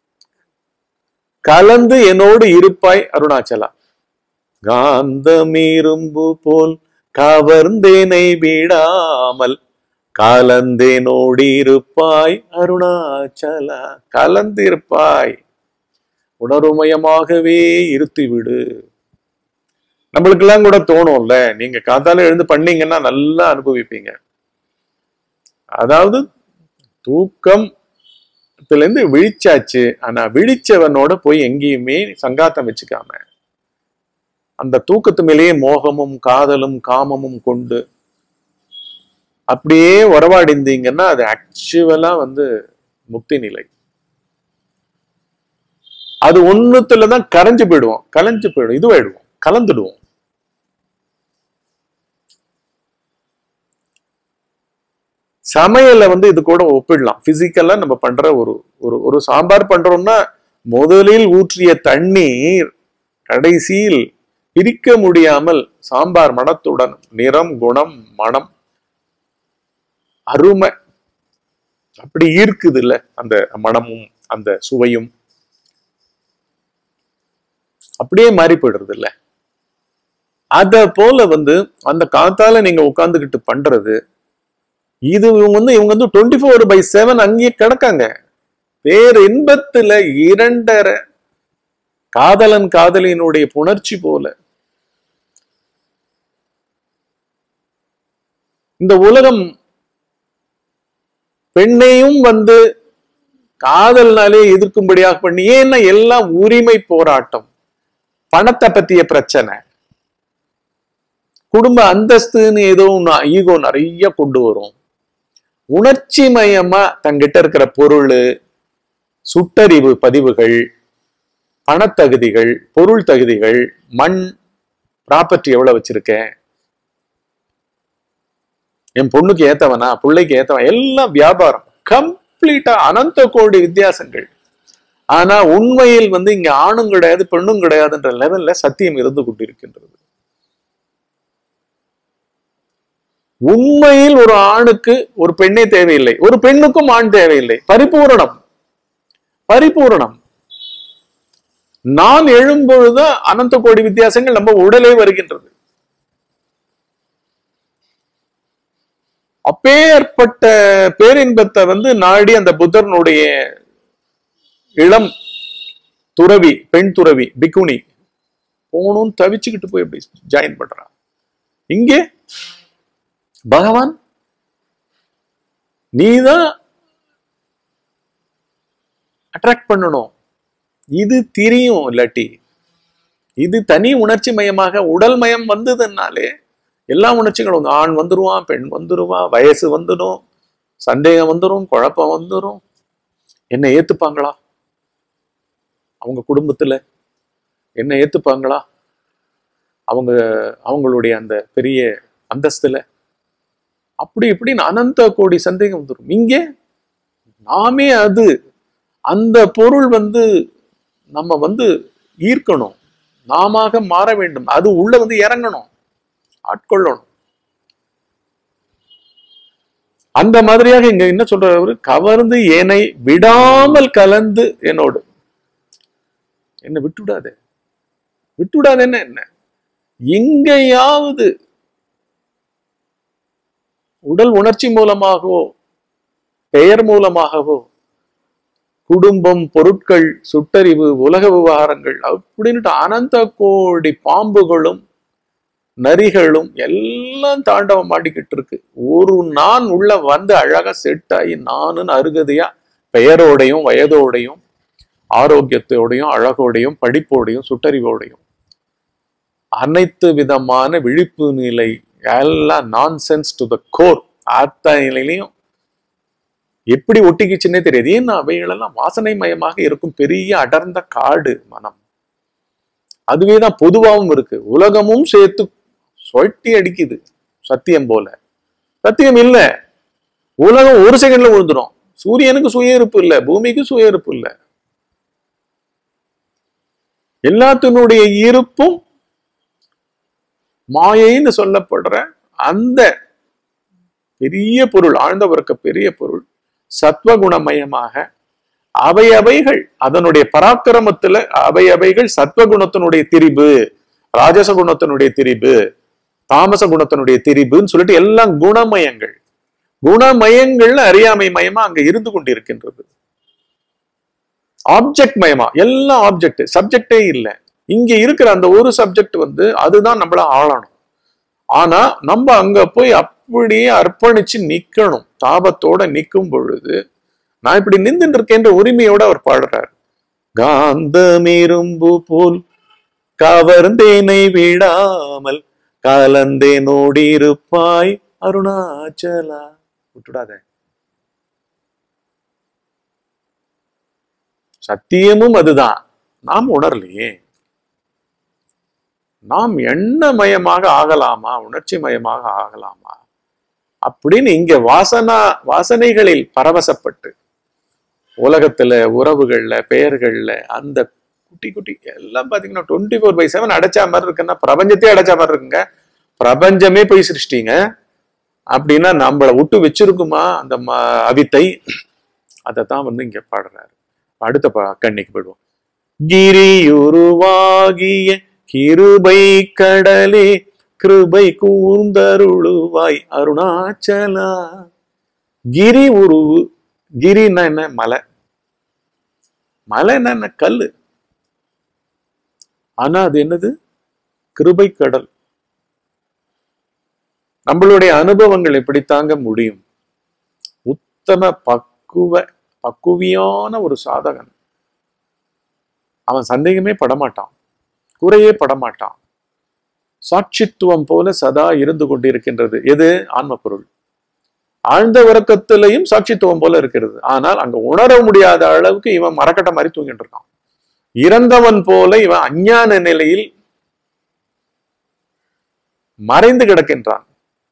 கலந்து என்னோடு இருப்பாய் அருணாச்சலா காந்தம் இரும்பு போல் கவர்ந்தேனை விடாமல் கலந்தேனோடி இருப்பாய் அருணாச்சலா கலந்திருப்பாய் உணர்வுமயமாகவே இருத்தி விடு நம்மளுக்கெல்லாம் கூட தோணும்ல நீங்க காத்தால எழுந்து பண்ணீங்கன்னா நல்லா அனுபவிப்பீங்க அதாவது தூக்கம் இருந்து விழிச்சாச்சு ஆனா விழிச்சவனோட போய் எங்கேயுமே சங்காத்தம் வச்சுக்காம அந்த தூக்கத்து மேலேயே மோகமும் காதலும் காமமும் கொண்டு அப்படியே உறவாடிந்தீங்கன்னா அது ஆக்சுவலா வந்து முக்தி நிலை அது ஒண்ணுத்துலதான் கரைஞ்சு போயிடுவோம் கலைஞ்சு போயிடும் இதுவாயிடுவோம் கலந்துடுவோம் சமையலை வந்து இது கூட ஒப்பிடலாம் பிசிக்கலா நம்ம பண்ற ஒரு ஒரு ஒரு சாம்பார் பண்றோம்னா முதலில் ஊற்றிய தண்ணீர் கடைசியில் பிரிக்க முடியாமல் சாம்பார் மணத்துடன் நிறம் குணம் மனம் அருமை அப்படி ஈர்க்குது இல்ல அந்த மனமும் அந்த சுவையும் அப்படியே மாறி போயிடுறது இல்ல அத போல வந்து அந்த காத்தால நீங்க உட்கார்ந்துகிட்டு பண்றது இது இவங்க வந்து இவங்க வந்து டுவெண்ட்டி ஃபோர் பை செவன் அங்கேயே கிடக்காங்க வேறு இன்பத்துல இரண்டரை காதலன் காதலியினுடைய புணர்ச்சி போல இந்த உலகம் பெண்ணையும் வந்து காதல்னாலே எதிர்க்கும்படியாக பண்ணி ஏன்னா எல்லாம் உரிமை போராட்டம் பணத்தை பத்திய பிரச்சனை குடும்ப அந்தஸ்துன்னு ஏதோ ஈகோ நிறைய கொண்டு வரும் உணர்ச்சி மயமா தங்கிட்ட இருக்கிற பொருள் சுட்டறிவு பதிவுகள் பணத்தகுதிகள் பொருள் தகுதிகள் மண் ப்ராப்பர்ட்டி எவ்வளவு வச்சிருக்கேன் என் பொண்ணுக்கு ஏத்தவனா பிள்ளைக்கு ஏத்தவன் எல்லாம் வியாபாரம் கம்ப்ளீட்டா அனந்த கோடி வித்தியாசங்கள் ஆனா உண்மையில் வந்து இங்க ஆணும் கிடையாது பெண்ணும் கிடையாதுன்ற லெவல்ல சத்தியம் இருந்து கொண்டிருக்கின்றது உண்மையில் ஒரு ஆணுக்கு ஒரு பெண்ணே தேவையில்லை ஒரு பெண்ணுக்கும் ஆண் தேவையில்லை பரிபூரணம் பரிபூரணம் நான் எழும்பொழுது அனந்த கோடி வித்தியாசங்கள் நம்ம உடலே வருகின்றது அப்பேற்பட்ட பேரின்பத்தை வந்து நாடி அந்த புத்தர்னுடைய இளம் துறவி பெண் துறவி பிக்குனி போகணும்னு தவிச்சுக்கிட்டு போய் அப்படி ஜாயின் பண்றான் இங்கே பகவான் நீதான் அட்ராக்ட் பண்ணணும் இது தெரியும் இல்லாட்டி இது தனி உணர்ச்சி மயமாக உடல் மயம் வந்ததுனாலே எல்லா உணர்ச்சிகளும் வந்து ஆண் வந்துருவான் பெண் வந்துருவா வயசு வந்துடும் சந்தேகம் வந்துடும் குழப்பம் வந்துடும் என்ன ஏத்துப்பாங்களா அவங்க குடும்பத்துல என்ன ஏத்துப்பாங்களா அவங்க அவங்களுடைய அந்த பெரிய அந்தஸ்துல அப்படி இப்படின்னு அனந்த கோடி சந்தேகம் வந்துடும் இங்கே நாமே அது அந்த பொருள் வந்து நம்ம வந்து ஈர்க்கணும் நாம மாற வேண்டும் அது உள்ள வந்து இறங்கணும் ஆட்கொள்ளணும் அந்த மாதிரியாக இங்க என்ன சொல்றாரு கவர்ந்து ஏனை விடாமல் கலந்து என்னோடு என்ன விட்டுவிடாது விட்டுவிடாது என்ன என்ன எங்கேயாவது உடல் உணர்ச்சி மூலமாகவோ பெயர் மூலமாகவோ குடும்பம் பொருட்கள் சுட்டறிவு உலக விவகாரங்கள் அப்படின்ட்டு அனந்த கோடி பாம்புகளும் நரிகளும் எல்லாம் தாண்டவம் ஆடிக்கிட்டு இருக்கு ஒரு நான் உள்ள வந்து அழகா செட் ஆகி நானுன்னு அருகதையா பெயரோடையும் வயதோடையும் ஆரோக்கியத்தோடையும் அழகோடையும் படிப்போடையும் சுட்டறிவோடையும் அனைத்து விதமான விழிப்பு நிலை எல்லாம் நான்சென்ஸ் டு த கோர் அத்தனையிலையும் எப்படி ஒட்டிக்கிச்சுன்னே தெரியாது ஏன்னா அவைகளெல்லாம் வாசனை மயமாக இருக்கும் பெரிய அடர்ந்த காடு மனம் அதுவே தான் பொதுவாகவும் இருக்கு உலகமும் சேர்த்து சொட்டி அடிக்குது சத்தியம் போல சத்தியம் இல்ல உலகம் ஒரு செகண்ட்ல விழுந்துடும் சூரியனுக்கு சுய இருப்பு இல்ல பூமிக்கு சுய இருப்பு இல்ல எல்லாத்தினுடைய இருப்பும் மாயைன்னு சொல்லப்படுற அந்த பெரிய பொருள் ஆழ்ந்த வர்க்க பெரிய பொருள் சத்வகுணமயமாக அவை அவைகள் அதனுடைய பராக்கிரமத்துல அவை அவைகள் சத்வகுணத்தினுடைய திரிபு ராஜச குணத்தினுடைய திரிபு தாமச குணத்தினுடைய திரிபுன்னு சொல்லிட்டு எல்லாம் குணமயங்கள் குணமயங்கள்ல அறியாமை மயமா அங்க இருந்து கொண்டிருக்கின்றது ஆப்ஜெக்ட் மயமா எல்லாம் ஆப்ஜெக்ட் சப்ஜெக்டே இல்லை இங்க இருக்கிற அந்த ஒரு சப்ஜெக்ட் வந்து அதுதான் நம்மள ஆளணும் ஆனா நம்ம அங்க போய் அப்படியே அர்ப்பணிச்சு நிக்கணும் தாபத்தோட நிக்கும் பொழுது நான் இப்படி நின்றுட்டு இருக்கேன்ற உரிமையோட அவர் பாடுறார் காந்தமிரும்பு போல் கவர்ந்தேனை விடாமல் கலந்தேனோடி இருப்பாய் அருணாச்சலா விட்டுடாத சத்தியமும் அதுதான் நாம் உணரலையே நாம் எண்ணமயமாக ஆகலாமா உணர்ச்சி மயமாக ஆகலாமா அப்படின்னு இங்க வாசனா வாசனைகளில் பரவசப்பட்டு உலகத்துல உறவுகள்ல பெயர்கள்ல அந்த குட்டி குட்டி எல்லாம் பாத்தீங்கன்னா டுவெண்ட்டி ஃபோர் பை செவன் அடைச்சா மாதிரி இருக்குன்னா பிரபஞ்சத்தையே அடைச்சா மாதிரி இருக்குங்க பிரபஞ்சமே போய் சிருஷ்டிங்க அப்படின்னா நம்மளை விட்டு வச்சிருக்குமா அந்த ம- அவித்தை அதை தான் வந்து இங்க பாடுறாரு அடுத்த ப- கண்ணிக்கு போயிடுவோம் கிரியுருவாகிய கிருபை கடலே கிருபை கூர்ந்தருளுவாய் அருணாச்சலா கிரி உருவு கிரின்னா என்ன மலை மலைன்னா என்ன கல்லு ஆனா அது என்னது கிருபை கடல் நம்மளுடைய அனுபவங்கள் எப்படி தாங்க முடியும் உத்தம பக்குவ பக்குவியான ஒரு சாதகன் அவன் சந்தேகமே படமாட்டான் குறையே படமாட்டான் சாட்சித்துவம் போல சதா இருந்து கொண்டிருக்கின்றது எது ஆன்ம பொருள் ஆழ்ந்த உறக்கத்திலையும் சாட்சித்துவம் போல இருக்கிறது ஆனால் அங்க உணர முடியாத அளவுக்கு இவன் மரக்கட்ட மாதிரி தூங்கிட்டு இருக்கான் இறந்தவன் போல இவன் அஞ்ஞான நிலையில் மறைந்து கிடக்கின்றான்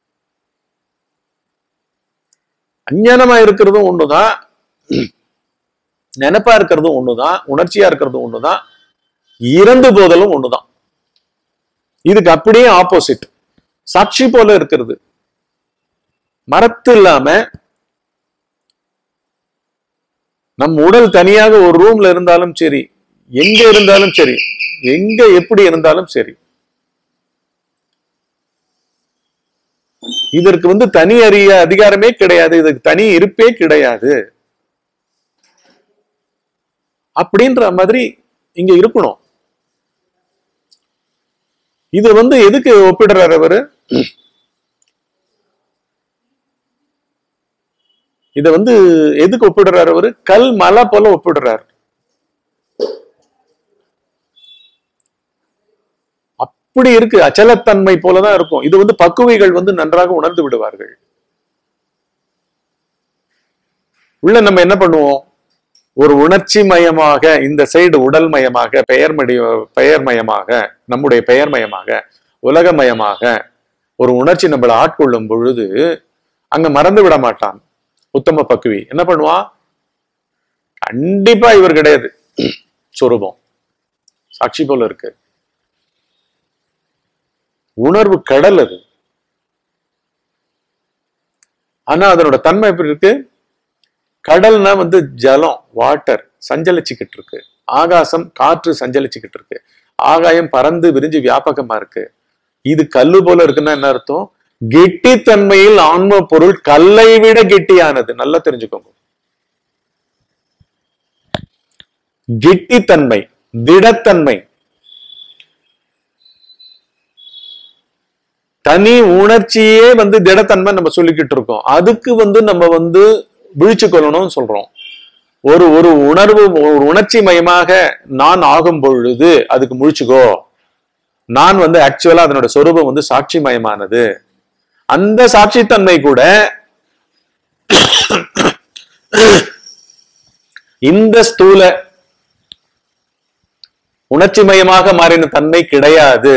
அஞ்ஞானமா இருக்கிறதும் ஒண்ணுதான் நினைப்பா இருக்கிறதும் ஒண்ணுதான் உணர்ச்சியா இருக்கிறதும் ஒண்ணுதான் இறந்து போதலும் ஒண்ணுதான் இதுக்கு அப்படியே ஆப்போசிட் சாட்சி போல இருக்கிறது மரத்து இல்லாம நம் உடல் தனியாக ஒரு ரூம்ல இருந்தாலும் சரி எங்க இருந்தாலும் சரி எங்க எப்படி இருந்தாலும் சரி இதற்கு வந்து தனி அறிய அதிகாரமே கிடையாது இதுக்கு தனி இருப்பே கிடையாது அப்படின்ற மாதிரி இங்க இருக்கணும் இது வந்து எதுக்கு ஒப்பிடுறாரு அவரு இத வந்து எதுக்கு ஒப்பிடுறாரு அவரு கல் மலை போல ஒப்பிடுறாரு அப்படி இருக்கு அச்சலத்தன்மை போலதான் இருக்கும் இது வந்து பக்குவைகள் வந்து நன்றாக உணர்ந்து விடுவார்கள் உள்ள நம்ம என்ன பண்ணுவோம் ஒரு உணர்ச்சி மயமாக இந்த சைடு உடல் மயமாக பெயர் மடி பெயர் மயமாக நம்முடைய பெயர் மயமாக உலகமயமாக ஒரு உணர்ச்சி நம்மளை ஆட்கொள்ளும் பொழுது அங்க மறந்து விட மாட்டான் உத்தம பக்குவி என்ன பண்ணுவான் கண்டிப்பா இவர் கிடையாது சொரூபம் சாட்சி போல இருக்கு உணர்வு கடல் அது ஆனா அதனோட தன்மை எப்படி இருக்கு கடல்னா வந்து ஜலம் வாட்டர் சஞ்சலிச்சுக்கிட்டு இருக்கு ஆகாசம் காற்று சஞ்சலிச்சுக்கிட்டு இருக்கு ஆகாயம் பறந்து விரிஞ்சு வியாபகமா இருக்கு இது கல்லு போல இருக்குன்னா என்ன அர்த்தம் கெட்டித்தன்மையில் ஆன்ம பொருள் கல்லை விட கெட்டியானது நல்லா தெரிஞ்சுக்கோங்க கெட்டித்தன்மை திடத்தன்மை தனி உணர்ச்சியே வந்து திடத்தன்மை நம்ம சொல்லிக்கிட்டு இருக்கோம் அதுக்கு வந்து நம்ம வந்து விழிச்சு கொள்ளணும்னு சொல்றோம் ஒரு ஒரு உணர்வு ஒரு உணர்ச்சி மயமாக நான் ஆகும் பொழுது அதுக்கு முழிச்சுக்கோ நான் வந்து ஆக்சுவலா அதனோட சொரூபம் வந்து சாட்சி மயமானது அந்த சாட்சித்தன்மை கூட இந்த ஸ்தூல உணர்ச்சிமயமாக மாறின தன்மை கிடையாது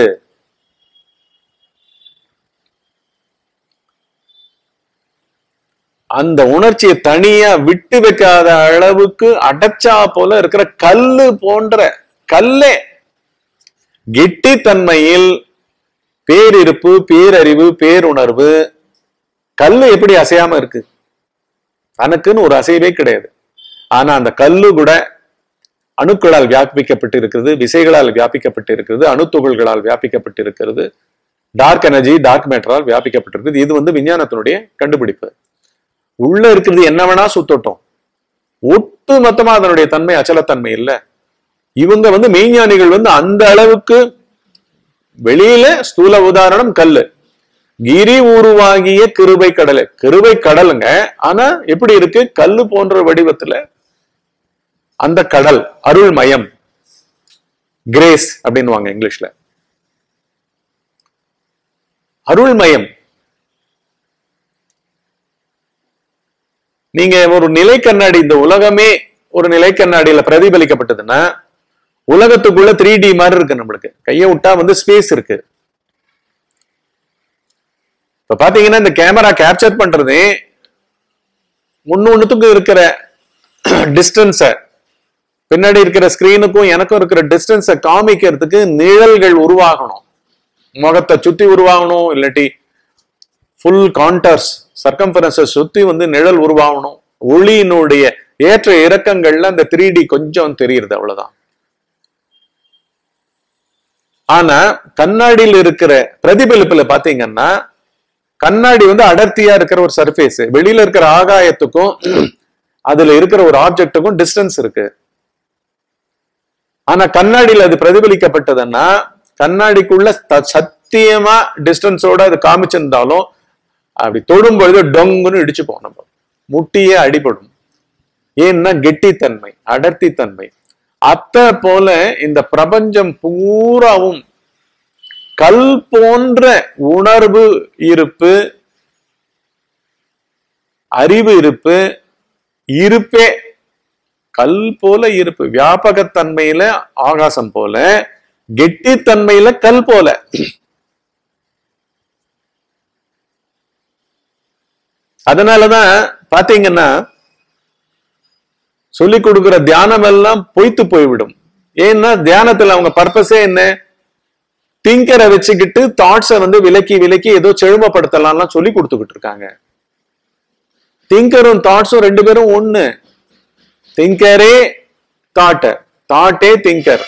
அந்த உணர்ச்சியை தனியா விட்டு வைக்காத அளவுக்கு அடைச்சா போல இருக்கிற கல்லு போன்ற கல்லே கெட்டித்தன்மையில் பேரிருப்பு பேரறிவு பேருணர்வு கல்லு எப்படி அசையாம இருக்கு தனக்குன்னு ஒரு அசைவே கிடையாது ஆனா அந்த கல்லு கூட அணுக்களால் வியாபிக்கப்பட்டு இருக்கிறது விசைகளால் வியாபிக்கப்பட்டு இருக்கிறது அணுத்துகள்களால் வியாபிக்கப்பட்டு இருக்கிறது டார்க் எனர்ஜி டார்க் மேட்டரால் வியாபிக்கப்பட்டிருக்குது இது வந்து விஞ்ஞானத்தினுடைய கண்டுபிடிப்பு உள்ள இருக்கிறது என்ன வேணா சுத்தட்டும் ஒட்டு மொத்தமா அதனுடைய தன்மை அச்சலத்தன்மை இல்ல இவங்க வந்து மெய்ஞானிகள் வந்து அந்த அளவுக்கு வெளியில ஸ்தூல உதாரணம் கல்லு கிரி உருவாகிய கிருபை கடல் கிருபை கடலுங்க ஆனா எப்படி இருக்கு கல்லு போன்ற வடிவத்துல அந்த கடல் அருள்மயம் கிரேஸ் அப்படின்னுவாங்க இங்கிலீஷ்ல அருள்மயம் நீங்க ஒரு நிலை கண்ணாடி இந்த உலகமே ஒரு நிலை கண்ணாடியில பிரதிபலிக்கப்பட்டதுன்னா உலகத்துக்குள்ள த்ரீ டி மாதிரி இருக்கு நம்மளுக்கு கையை விட்டா வந்து ஸ்பேஸ் இருக்கு இப்ப பாத்தீங்கன்னா இந்த கேமரா கேப்சர் பண்றது முன்னொன்னுத்துக்கும் இருக்கிற டிஸ்டன்ஸ பின்னாடி இருக்கிற ஸ்கிரீனுக்கும் எனக்கும் இருக்கிற டிஸ்டன்ஸை காமிக்கிறதுக்கு நிழல்கள் உருவாகணும் முகத்தை சுத்தி உருவாகணும் இல்லாட்டி ஃபுல் கான்டர்ஸ் சர்க்கம்பரன்ஸை சுத்தி வந்து நிழல் உருவாகணும் ஒளியினுடைய ஏற்ற இறக்கங்கள்ல அந்த த்ரீ டி கொஞ்சம் தெரியுது அவ்வளவுதான் ஆனா கண்ணாடியில் இருக்கிற பிரதிபலிப்புல பாத்தீங்கன்னா கண்ணாடி வந்து அடர்த்தியா இருக்கிற ஒரு சர்ஃபேஸ் வெளியில இருக்கிற ஆகாயத்துக்கும் அதுல இருக்கிற ஒரு ஆப்ஜெக்டுக்கும் டிஸ்டன்ஸ் இருக்கு ஆனா கண்ணாடியில் அது பிரதிபலிக்கப்பட்டதுன்னா கண்ணாடிக்குள்ள த- சத்தியமா டிஸ்டன்ஸோட அது காமிச்சிருந்தாலும் அப்படி தொடும் பொழுது டொங்குன்னு இடிச்சுப்போம் நம்ம முட்டியே அடிபடும் ஏன்னா கெட்டித்தன்மை அடர்த்தித்தன்மை அத்த போல இந்த பிரபஞ்சம் பூராவும் கல் போன்ற உணர்வு இருப்பு அறிவு இருப்பு இருப்பே கல் போல இருப்பு வியாபகத்தன்மையில ஆகாசம் போல கெட்டித்தன்மையில கல் போல அதனாலதான் பாத்தீங்கன்னா சொல்லி கொடுக்கிற தியானம் எல்லாம் பொய்த்து போய்விடும் ஏன்னா தியானத்துல அவங்க பர்பஸே என்ன திங்கரை வச்சுக்கிட்டு தாட்ஸை வந்து விலக்கி விலக்கி ஏதோ செழுமப்படுத்தலாம்லாம் சொல்லி கொடுத்துக்கிட்டு இருக்காங்க திங்கரும் தாட்ஸும் ரெண்டு பேரும் ஒண்ணு திங்கரே தாட் தாட்டே திங்கர்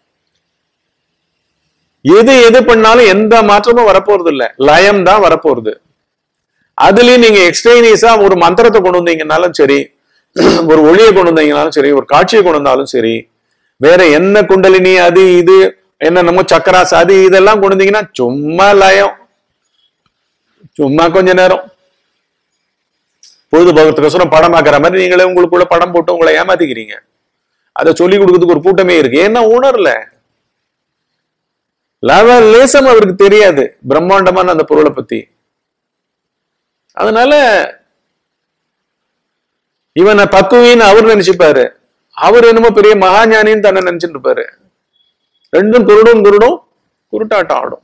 எது எது பண்ணாலும் எந்த மாற்றமும் வரப்போறது இல்ல லயம் தான் வரப்போறது அதுலயும் நீங்க எக்ஸ்ட்ரேனியஸா ஒரு மந்திரத்தை கொண்டு வந்தீங்கன்னாலும் சரி ஒரு ஒளியை கொண்டு வந்தீங்கனாலும் சரி ஒரு காட்சியை கொண்டு வந்தாலும் சரி வேற என்ன குண்டலினி அது இது என்ன நம்ம சக்கராஸ் அது இதெல்லாம் கொண்டு வந்தீங்கன்னா சும்மா லயம் சும்மா கொஞ்ச நேரம் பொழுதுபோகத்துக்கோசரம் படம் பார்க்குற மாதிரி நீங்களே உங்களுக்குள்ள படம் போட்டு உங்களை ஏமாத்திக்கிறீங்க அதை சொல்லி கொடுக்கறதுக்கு ஒரு கூட்டமே இருக்கு ஏன்னா உணரல லவ லேசம் அவருக்கு தெரியாது பிரம்மாண்டமான அந்த பொருளை பத்தி அதனால இவனை பக்குவின்னு அவர் நினைச்சுப்பாரு அவர் என்னமோ பெரிய மகாஞானின்னு தன்னை நினைச்சிட்டு இருப்பாரு ரெண்டும் குருடும் குருடும் குருட்டாட்டம் ஆடும்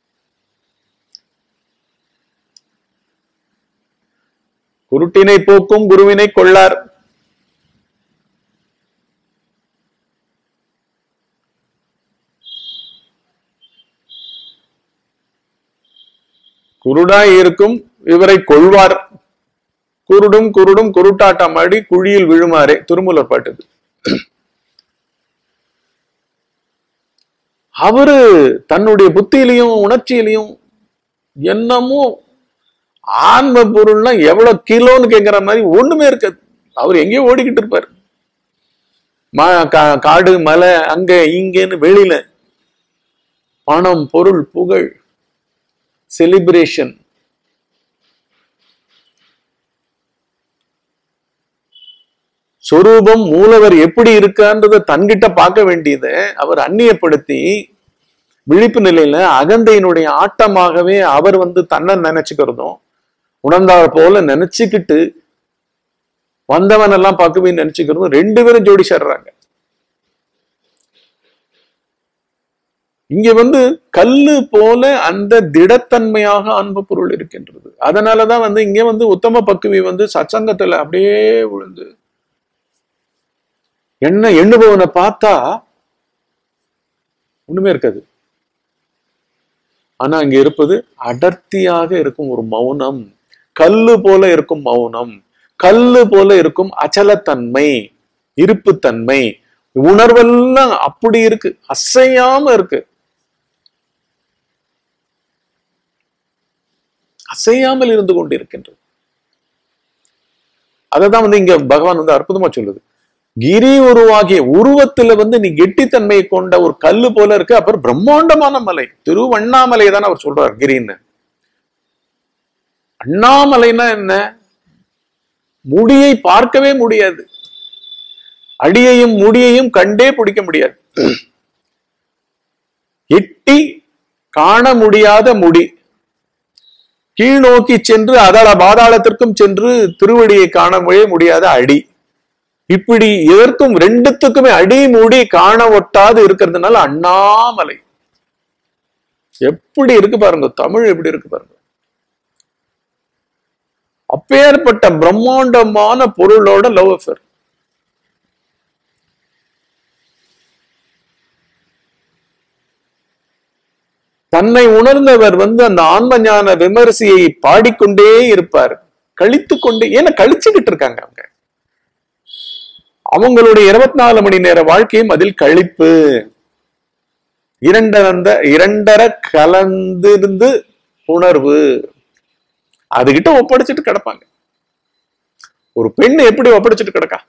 குருட்டினை போக்கும் குருவினை கொள்ளார் குருடாய் இருக்கும் இவரை கொள்வார் குருடும் குருடும் குருட்டாட்டம் ஆடி குழியில் விழுமாறே திருமூலர் பாட்டுது அவரு தன்னுடைய புத்தியிலையும் உணர்ச்சியிலையும் என்னமோ ஆன்ம பொருள்னா எவ்வளவு கிலோன்னு கேட்கிற மாதிரி ஒண்ணுமே இருக்காது அவர் எங்கேயோ ஓடிக்கிட்டு இருப்பார் மா- கா- காடு மலை அங்க இங்கன்னு வெளியில பணம் பொருள் புகழ் செலிப்ரேஷன் சொரூபம் மூலவர் எப்படி இருக்கான்றத தன்கிட்ட பார்க்க வேண்டியதை அவர் அந்நியப்படுத்தி விழிப்பு நிலையில அகந்தையினுடைய ஆட்டமாகவே அவர் வந்து தன்னை நினைச்சுக்கிறதும் உணர்ந்தார் போல நினைச்சுக்கிட்டு வந்தவன் எல்லாம் பார்க்கவே நினைச்சுக்கிறதும் ரெண்டு பேரும் ஜோடி சேர்றாங்க இங்க வந்து கல்லு போல அந்த திடத்தன்மையாக அன்பு பொருள் இருக்கின்றது அதனாலதான் வந்து இங்க வந்து உத்தம பக்குவி வந்து சச்சங்கத்துல அப்படியே விழுந்து என்ன எண்ணுபவனை பார்த்தா ஒண்ணுமே இருக்காது ஆனா அங்க இருப்பது அடர்த்தியாக இருக்கும் ஒரு மௌனம் கல்லு போல இருக்கும் மௌனம் கல்லு போல இருக்கும் அச்சலத்தன்மை இருப்புத்தன்மை உணர்வெல்லாம் அப்படி இருக்கு அசையாம இருக்கு அசையாமல் இருந்து கொண்டிருக்கின்றது அததான் வந்து இங்க பகவான் வந்து அற்புதமா சொல்லுது கிரி உருவாகிய உருவத்துல வந்து நீ கெட்டித்தன்மையை கொண்ட ஒரு கல்லு போல இருக்கு அப்புறம் பிரம்மாண்டமான மலை திருவண்ணாமலை தான் அவர் சொல்றார் கிரின்னு அண்ணாமலைனா என்ன முடியை பார்க்கவே முடியாது அடியையும் முடியையும் கண்டே பிடிக்க முடியாது எட்டி காண முடியாத முடி கீழ் நோக்கி சென்று அதள பாதாளத்திற்கும் சென்று திருவடியை காணவே முடியாத அடி இப்படி இதற்கும் ரெண்டுத்துக்குமே அடி மூடி காண ஒட்டாது இருக்கிறதுனால அண்ணாமலை எப்படி இருக்கு பாருங்க தமிழ் எப்படி இருக்கு பாருங்க அப்பேற்பட்ட பிரம்மாண்டமான பொருளோட லவ் அஃபேர் தன்னை உணர்ந்தவர் வந்து அந்த ஆன்ம ஞான விமரிசையை பாடிக்கொண்டே இருப்பார் கழித்து கொண்டே ஏன்னா கழிச்சுக்கிட்டு இருக்காங்க அவங்க அவங்களுடைய இருபத்தி நாலு மணி நேர வாழ்க்கையும் அதில் கழிப்பு இரண்டரந்த இரண்டர கலந்திருந்து உணர்வு அதுகிட்ட ஒப்படைச்சிட்டு கிடப்பாங்க ஒரு பெண் எப்படி ஒப்படைச்சிட்டு கிடக்கா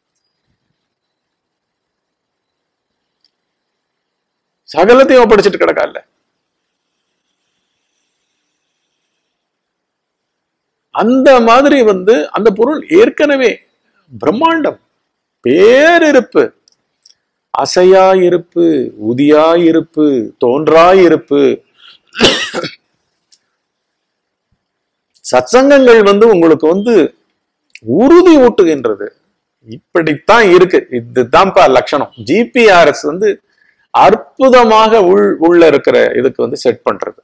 சகலத்தையும் ஒப்படைச்சிட்டு கிடக்கா இல்ல அந்த மாதிரி வந்து அந்த பொருள் ஏற்கனவே பிரம்மாண்டம் பேரிருப்பு அசையாயிருப்பு உதியாயிருப்பு தோன்றாயிருப்பு சத்சங்கங்கள் வந்து உங்களுக்கு வந்து உறுதி ஊட்டுகின்றது இப்படித்தான் இருக்கு இதுதான்ப்பா லட்சணம் ஜிபிஆர்எஸ் வந்து அற்புதமாக உள் உள்ள இருக்கிற இதுக்கு வந்து செட் பண்றது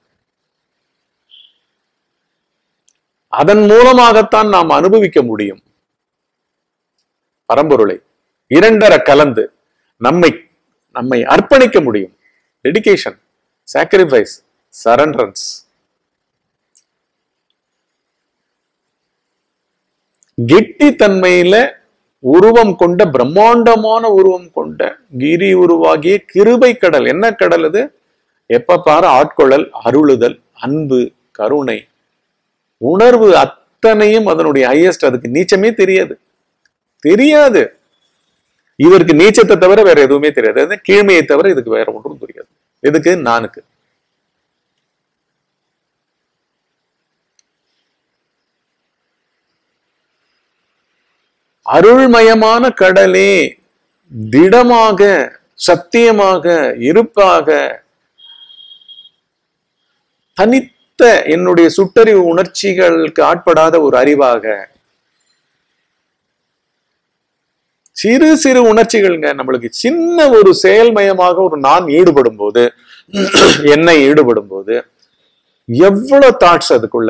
அதன் மூலமாகத்தான் நாம் அனுபவிக்க முடியும் பரம்பொருளை இரண்டர கலந்து நம்மை நம்மை அர்ப்பணிக்க முடியும் டெடிகேஷன் சாக்ரிஃபைஸ் சரண்டரன்ஸ் கெட்டி தன்மையில உருவம் கொண்ட பிரம்மாண்டமான உருவம் கொண்ட கிரி உருவாகிய கிருபை கடல் என்ன கடல் அது எப்ப பாரு ஆட்கொள்ளல் அருளுதல் அன்பு கருணை உணர்வு அத்தனையும் அதனுடைய ஹையஸ்ட் அதுக்கு நீச்சமே தெரியாது தெரியாது இவருக்கு நீச்சத்தை தவிர வேற எதுவுமே தெரியாது அது கீழ்மையை தவிர இதுக்கு வேற ஒன்றும் தெரியாது எதுக்கு நானுக்கு அருள்மயமான கடலே திடமாக சத்தியமாக இருப்பாக தனித்த என்னுடைய சுட்டறிவு உணர்ச்சிகளுக்கு ஆட்படாத ஒரு அறிவாக சிறு சிறு உணர்ச்சிகள்ங்க நம்மளுக்கு சின்ன ஒரு செயல்மயமாக ஒரு நான் ஈடுபடும் போது என்னை ஈடுபடும் போது எவ்வளவு தாட்ஸ் அதுக்குள்ள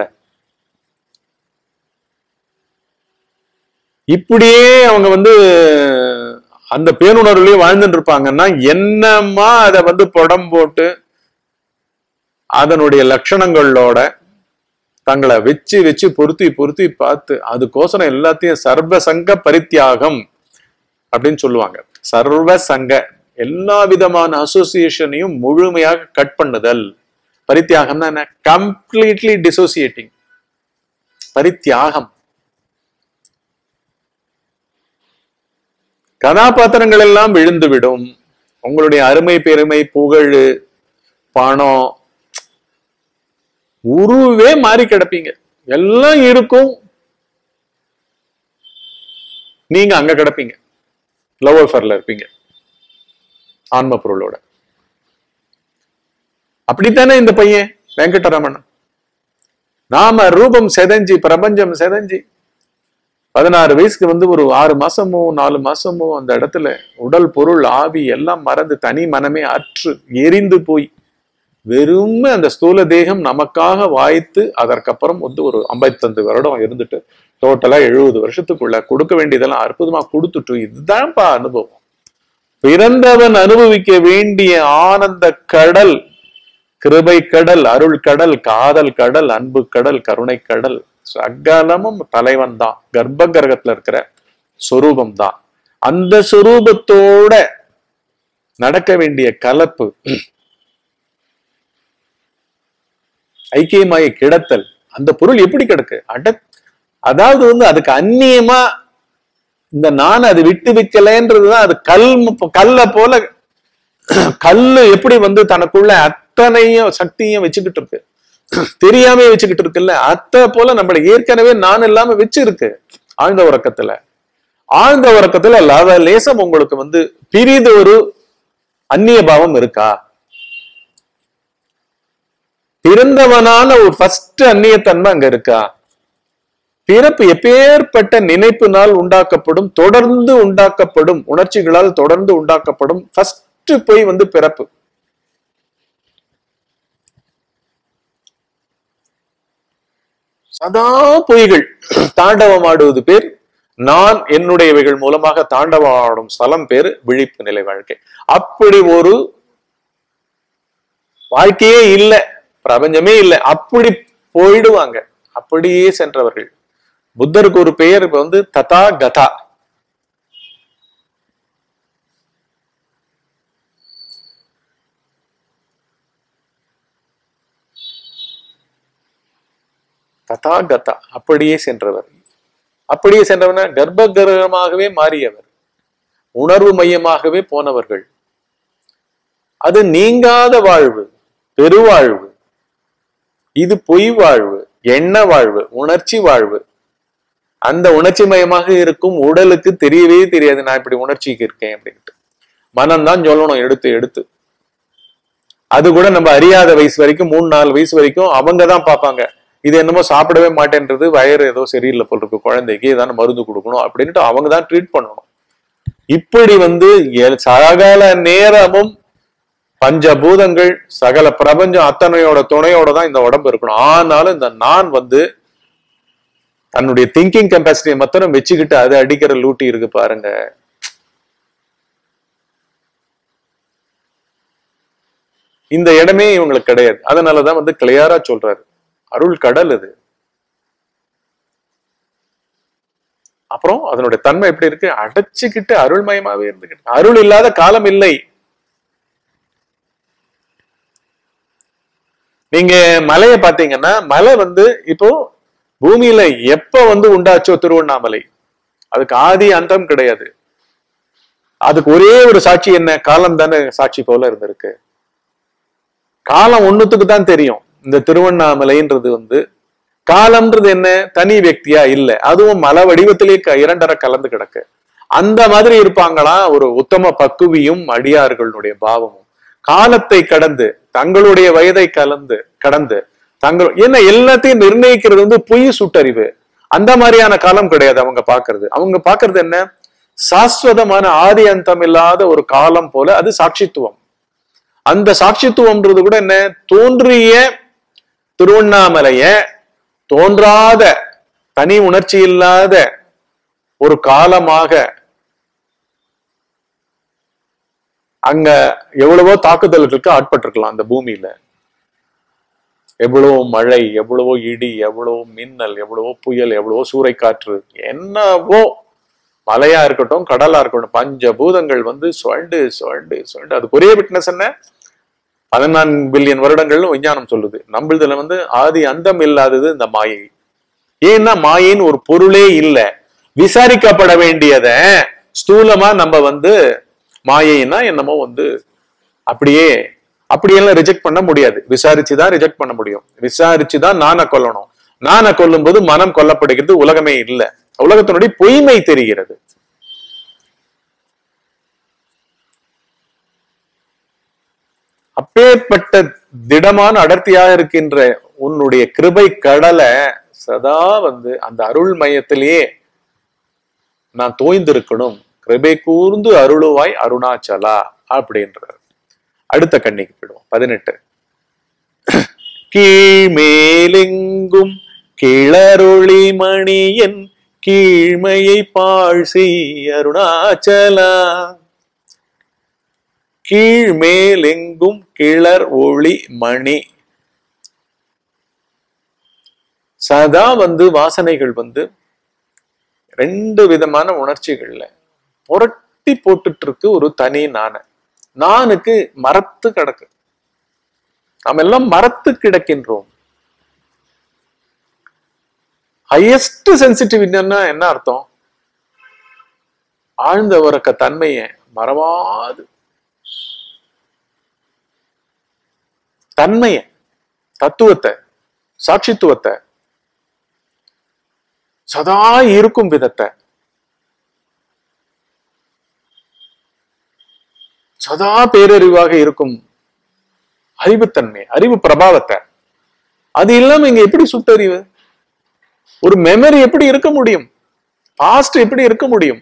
இப்படியே அவங்க வந்து அந்த பேருணர்வுலயே வாழ்ந்துட்டு இருப்பாங்கன்னா என்னமா அதை வந்து படம் போட்டு அதனுடைய லட்சணங்களோட தங்களை வச்சு வச்சு பொருத்தி பொருத்தி பார்த்து அதுக்கோசரம் எல்லாத்தையும் சர்வ சங்க பரித்தியாகம் அப்படின்னு சொல்லுவாங்க சர்வ சங்க எல்லா விதமான அசோசியேஷனையும் முழுமையாக கட் பண்ணுதல் பரித்தியாகம்னா என்ன கம்ப்ளீட்லி டிசோசியேட்டிங் பரித்தியாகம் கதாபாத்திரங்கள் எல்லாம் விழுந்துவிடும் உங்களுடைய அருமை பெருமை புகழ் பணம் உருவே மாறி கிடப்பீங்க எல்லாம் இருக்கும் நீங்க அங்க கிடப்பீங்க லவ் அஃபர்ல இருப்பீங்க ஆன்ம பொருளோட அப்படித்தானே இந்த பையன் வெங்கடரமணன் நாம ரூபம் செதஞ்சி பிரபஞ்சம் செதஞ்சி பதினாறு வயசுக்கு வந்து ஒரு ஆறு மாசமோ நாலு மாசமோ அந்த இடத்துல உடல் பொருள் ஆவி எல்லாம் மறந்து தனி மனமே அற்று எரிந்து போய் வெறும் அந்த ஸ்தூல தேகம் நமக்காக வாய்த்து அதற்கப்புறம் வந்து ஒரு ஐம்பத்தஞ்சு வருடம் இருந்துட்டு டோட்டலா எழுபது வருஷத்துக்குள்ள கொடுக்க வேண்டியதெல்லாம் அற்புதமா கொடுத்துட்டு இதுதான்ப்பா அனுபவம் பிறந்தவன் அனுபவிக்க வேண்டிய ஆனந்த கடல் கிருபை கடல் அருள் கடல் காதல் கடல் அன்பு கடல் கருணை கடல் சகலமும் தலைவன் தான் கர்ப்ப கிரகத்துல இருக்கிற சொரூபம் தான் அந்த சொரூபத்தோட நடக்க வேண்டிய கலப்பு ஐக்கியமாய கிடத்தல் அந்த பொருள் எப்படி கிடக்கு அட அதாவது வந்து அதுக்கு அந்நியமா இந்த நான் அது விட்டு வைக்கலன்றதுதான் அது கல் கல்ல போல கல்லு எப்படி வந்து தனக்குள்ள அத்தனையும் சக்தியும் வச்சுக்கிட்டு இருக்கு தெரியாம வச்சுக்கிட்டு இருக்குல்ல அத்தை போல நம்மள ஏற்கனவே நான் இல்லாம வச்சிருக்கு ஆழ்ந்த உறக்கத்துல ஆழ்ந்த உறக்கத்துல லவ லேசம் உங்களுக்கு வந்து பிரிது ஒரு அந்நிய பாவம் இருக்கா பிறந்தவனான ஒரு ஃபர்ஸ்ட் அந்நியத்தன்மை அங்க இருக்கா பிறப்பு எப்பேற்பட்ட நினைப்பினால் உண்டாக்கப்படும் தொடர்ந்து உண்டாக்கப்படும் உணர்ச்சிகளால் தொடர்ந்து உண்டாக்கப்படும் ஃபர்ஸ்ட் போய் வந்து பிறப்பு சதா பொய்கள் தாண்டவமாடுவது பேர் நான் என்னுடையவைகள் மூலமாக தாண்டவமாடும் ஸ்தலம் பேரு விழிப்பு நிலை வாழ்க்கை அப்படி ஒரு வாழ்க்கையே இல்லை பிரபஞ்சமே இல்லை அப்படி போயிடுவாங்க அப்படியே சென்றவர்கள் புத்தருக்கு ஒரு பெயர் இப்ப வந்து ததா கதா ததா கதா அப்படியே சென்றவர் அப்படியே சென்றவன கர்ப்ப கிரகமாகவே மாறியவர் உணர்வு மையமாகவே போனவர்கள் அது நீங்காத வாழ்வு பெருவாழ்வு இது பொய் வாழ்வு எண்ண வாழ்வு உணர்ச்சி வாழ்வு அந்த உணர்ச்சி மயமாக இருக்கும் உடலுக்கு தெரியவே தெரியாது நான் இப்படி உணர்ச்சிக்கு இருக்கேன் அப்படின்ட்டு மனம்தான் சொல்லணும் எடுத்து எடுத்து அது கூட நம்ம அறியாத வயசு வரைக்கும் மூணு நாலு வயசு வரைக்கும் அவங்க தான் பார்ப்பாங்க இது என்னமோ சாப்பிடவே மாட்டேன்றது வயிறு ஏதோ சரியில்லை போல் இருக்கு குழந்தைக்கு ஏதான மருந்து கொடுக்கணும் அப்படின்ட்டு அவங்க தான் ட்ரீட் பண்ணணும் இப்படி வந்து எ- சகல நேரமும் பஞ்சபூதங்கள் சகல பிரபஞ்சம் அத்தனையோட துணையோட தான் இந்த உடம்பு இருக்கணும் ஆனாலும் இந்த நான் வந்து தன்னுடைய திங்கிங் கெப்பாசிட்டியை மாத்திரம் வச்சுக்கிட்டு அது அடிக்கிற லூட்டி இருக்கு பாருங்க இந்த இடமே இவங்களுக்கு கிடையாது அதனாலதான் வந்து கிளியரா சொல்றாரு அருள் கடல் இது அப்புறம் அதனுடைய தன்மை எப்படி இருக்கு அடைச்சுக்கிட்டு அருள்மயமாவே இருந்துக்கிட்டு அருள் இல்லாத காலம் இல்லை நீங்க மலையை பாத்தீங்கன்னா மலை வந்து இப்போ பூமியில எப்ப வந்து உண்டாச்சோ திருவண்ணாமலை அதுக்கு ஆதி அந்தம் கிடையாது அதுக்கு ஒரே ஒரு சாட்சி என்ன காலம் தானே சாட்சி போல இருந்திருக்கு காலம் ஒண்ணுத்துக்கு தான் தெரியும் இந்த திருவண்ணாமலைன்றது வந்து காலம்ன்றது என்ன தனி வியக்தியா இல்ல அதுவும் மல வடிவத்திலே க- இரண்டரை கலந்து கிடக்கு அந்த மாதிரி இருப்பாங்களாம் ஒரு உத்தம பக்குவியும் அடியார்களுடைய பாவமும் காலத்தை கடந்து தங்களுடைய வயதை கலந்து கடந்து தங்கள் என்ன எல்லாத்தையும் நிர்ணயிக்கிறது வந்து பொய் சுட்டறிவு அந்த மாதிரியான காலம் கிடையாது அவங்க பாக்குறது அவங்க பாக்குறது என்ன சாஸ்வதமான ஆதி அந்தம் இல்லாத ஒரு காலம் போல அது சாட்சித்துவம் அந்த சாட்சித்துவம்ன்றது கூட என்ன தோன்றிய திருவண்ணாமலைய தோன்றாத தனி உணர்ச்சி இல்லாத ஒரு காலமாக அங்க எவ்வளவோ தாக்குதல்களுக்கு ஆட்பட்டிருக்கலாம் அந்த பூமியில எவ்வளவோ மழை எவ்வளவோ இடி எவ்வளவோ மின்னல் எவ்வளவோ புயல் எவ்வளவோ சூறைக்காற்று என்னவோ மலையா இருக்கட்டும் கடலா இருக்கட்டும் பஞ்ச பூதங்கள் வந்து சுழண்டு சுழண்டு சுழண்டு அதுக்கு ஒரே விட்னஸ் என்ன பதினான்கு பில்லியன் வருடங்கள்னு விஞ்ஞானம் சொல்லுது நம்மளதுல வந்து ஆதி அந்தம் இல்லாதது இந்த மாயை ஏன்னா மாயைன்னு ஒரு பொருளே இல்ல விசாரிக்கப்பட வேண்டியத ஸ்தூலமா நம்ம வந்து மாயைன்னா என்னமோ வந்து அப்படியே அப்படியெல்லாம் ரிஜெக்ட் பண்ண முடியாது விசாரிச்சுதான் ரிஜெக்ட் பண்ண முடியும் விசாரிச்சுதான் நானை கொல்லணும் நானை கொல்லும் போது மனம் கொல்லப்படுகிறது உலகமே இல்ல உலகத்தினுடைய பொய்மை தெரிகிறது அப்பேற்பட்ட திடமான அடர்த்தியாக இருக்கின்ற உன்னுடைய கிருபை கடலை சதா வந்து அந்த அருள் மையத்திலேயே நான் தோய்ந்திருக்கணும் கிருபை கூர்ந்து அருளுவாய் அருணாச்சலா அப்படின்றார் அடுத்த கண்ணிக்கு போயிடுவோம் பதினெட்டு கீழ்மேலெங்கும் கிளரொளி மணியன் கீழ்மையை பாழ் செய் அருணாச்சலா கீழ்மேலெங்கும் கிளர் ஒளி மணி சதா வந்து வாசனைகள் வந்து ரெண்டு விதமான உணர்ச்சிகள்ல புரட்டி போட்டுட்டு இருக்கு ஒரு தனி நான நானுக்கு மரத்து கிடக்கு நாம் எல்லாம் மரத்து கிடக்கின்றோம் ஹையஸ்ட் சென்சிட்டிவிட்டின்னா என்ன அர்த்தம் ஆழ்ந்த உறக்க தன்மையை மறவாது தன்மைய தத்துவத்தை சாட்சித்துவத்தை சதா இருக்கும் விதத்தை சதா பேரறிவாக இருக்கும் அறிவுத்தன்மை அறிவு பிரபாவத்தை அது இல்லாம இங்க எப்படி சுத்தறிவு ஒரு மெமரி எப்படி இருக்க முடியும் பாஸ்ட் எப்படி இருக்க முடியும்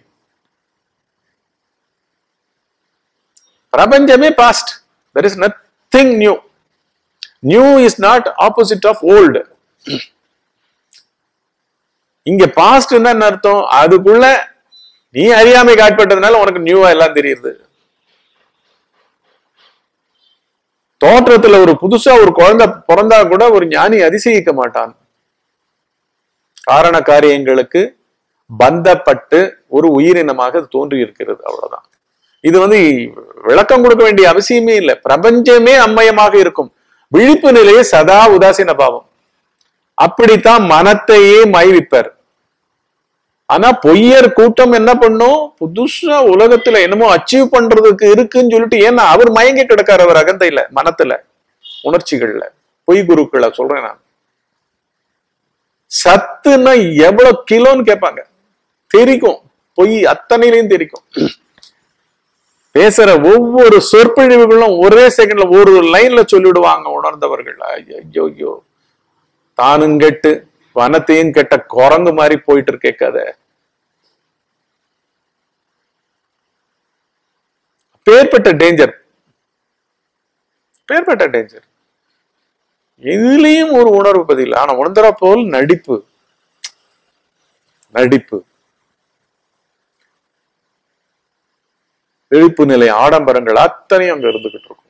பிரபஞ்சமே past there is nothing new new is not opposite of old இங்க பாஸ்ட் என்ன அர்த்தம் அதுக்குள்ள நீ அறியாமை காட்பட்டதுனால உனக்கு நியூவா எல்லாம் தெரியுது தோற்றத்துல ஒரு புதுசா ஒரு குழந்தை பிறந்தா கூட ஒரு ஞானி அதிசயிக்க மாட்டான் காரண காரியங்களுக்கு பந்தப்பட்டு ஒரு உயிரினமாக அது தோன்றி இருக்கிறது அவ்வளவுதான் இது வந்து விளக்கம் கொடுக்க வேண்டிய அவசியமே இல்லை பிரபஞ்சமே அம்மயமாக இருக்கும் விழிப்பு நிலையே சதா உதாசீன பாவம் அப்படித்தான் மனத்தையே மைவிப்பர் ஆனா பொய்யர் கூட்டம் என்ன பண்ணும் புதுசா உலகத்துல என்னமோ அச்சீவ் பண்றதுக்கு இருக்குன்னு சொல்லிட்டு ஏன்னா அவர் மயங்கி கிடக்காரு அவர் அகந்தையில மனத்துல உணர்ச்சிகள்ல பொய் குருக்களை சொல்றேன் நான் சத்துன்னா எவ்வளவு கிலோன்னு கேட்பாங்க தெரிக்கும் பொய் அத்தனையிலையும் தெரிக்கும் பேசுற ஒவ்வொரு சொற்பொழிவுகளும் ஒரே செகண்ட்ல ஒரு லைன்ல சொல்லிவிடுவாங்க உணர்ந்தவர்கள் ஐயோ ஐயோ தானும் கெட்டு வனத்தையும் கெட்ட குரங்கு மாதிரி போயிட்டு இருக்கே கதை பேர்பட்ட டேஞ்சர் பேர்பட்ட டேஞ்சர் எதுலயும் ஒரு உணர்வு பதில் ஆனா உணர்ந்தரா போல் நடிப்பு நடிப்பு விழிப்பு நிலை ஆடம்பரங்கள் அத்தனையும் அங்க இருந்துகிட்டு இருக்கும்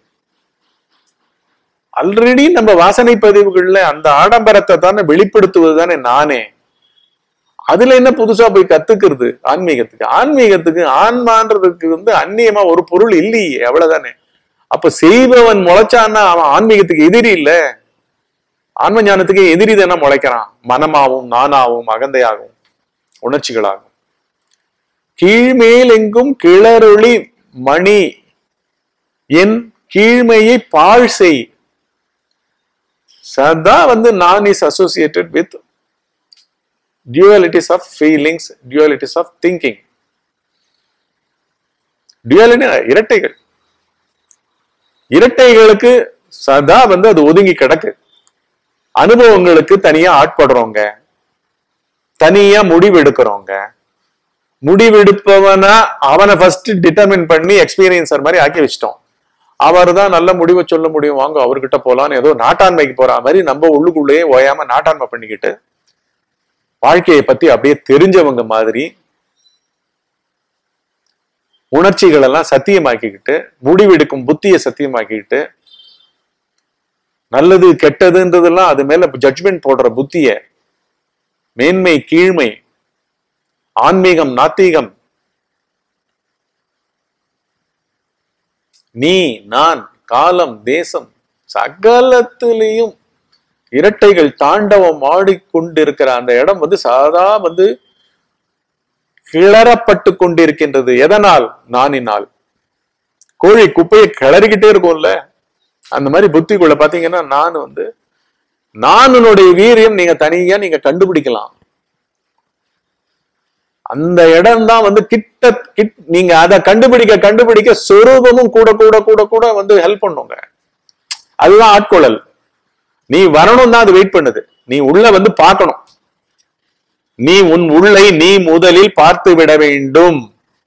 ஆல்ரெடி நம்ம வாசனை பதிவுகள்ல அந்த ஆடம்பரத்தை தானே வெளிப்படுத்துவது தானே நானே அதுல என்ன புதுசா போய் கத்துக்கிறது ஆன்மீகத்துக்கு ஆன்மீகத்துக்கு ஆன்மான்றதுக்கு வந்து அந்நியமா ஒரு பொருள் இல்லையே அவ்வளவுதானே அப்ப செய்பவன் முளைச்சான்னா அவன் ஆன்மீகத்துக்கு எதிரி இல்ல ஆன்ம ஞானத்துக்கு எதிரி தானே முளைக்கிறான் மனமாவும் நானாவும் அகந்தையாகும் உணர்ச்சிகளாகும் கீழ்மேல் எங்கும் கிளறொளி மணி என் கீழ்மையை பாழ் செய் சதா வந்து நான் is associated with dualities of feelings dualities of thinking duality இரட்டைகள் இரட்டைகளுக்கு சதா வந்து அது ஒதுங்கி கிடக்கு அனுபவங்களுக்கு தனியா ஆட்படுறவங்க தனியா முடிவெடுக்கிறவங்க முடிவெடுப்பவனா அவனை ஃபர்ஸ்ட் டிட்டர்மின் பண்ணி எக்ஸ்பீரியன்சர் மாதிரி ஆக்கி வச்சிட்டோம் அவர் தான் நல்ல முடிவை சொல்ல முடியும் வாங்க அவர்கிட்ட போலான்னு ஏதோ நாட்டாண்மைக்கு போற மாதிரி நம்ம உள்ளுக்குள்ளேயே ஓயாம நாட்டாண்மை பண்ணிக்கிட்டு வாழ்க்கையை பத்தி அப்படியே தெரிஞ்சவங்க மாதிரி உணர்ச்சிகள் எல்லாம் சத்தியமாக்கிக்கிட்டு முடிவெடுக்கும் புத்தியை சத்தியமாக்கிக்கிட்டு நல்லது கெட்டதுன்றதெல்லாம் அது மேல ஜட்ஜ்மெண்ட் போடுற புத்திய மேன்மை கீழ்மை ஆன்மீகம் நாத்திகம் நீ நான் காலம் தேசம் சகலத்திலையும் இரட்டைகள் தாண்டவம் ஆடிக்கொண்டிருக்கிற அந்த இடம் வந்து சாதா வந்து கிளறப்பட்டு கொண்டிருக்கின்றது எதனால் நானினால் கோழி குப்பையை கிளறிக்கிட்டே இருக்கும்ல அந்த மாதிரி புத்திக்குள்ள பாத்தீங்கன்னா நான் வந்து நானுடைய வீரியம் நீங்க தனியா நீங்க கண்டுபிடிக்கலாம் அந்த இடம் தான் வந்து கிட்ட கிட் நீங்க அதை கண்டுபிடிக்க கண்டுபிடிக்க சொரூபமும் கூட கூட கூட கூட வந்து ஹெல்ப் பண்ணுங்க அதுதான் ஆட்கொள்ளல் நீ வரணும் தான் அது வெயிட் பண்ணுது நீ உள்ள வந்து பார்க்கணும் நீ உன் உள்ளை நீ முதலில் பார்த்து விட வேண்டும்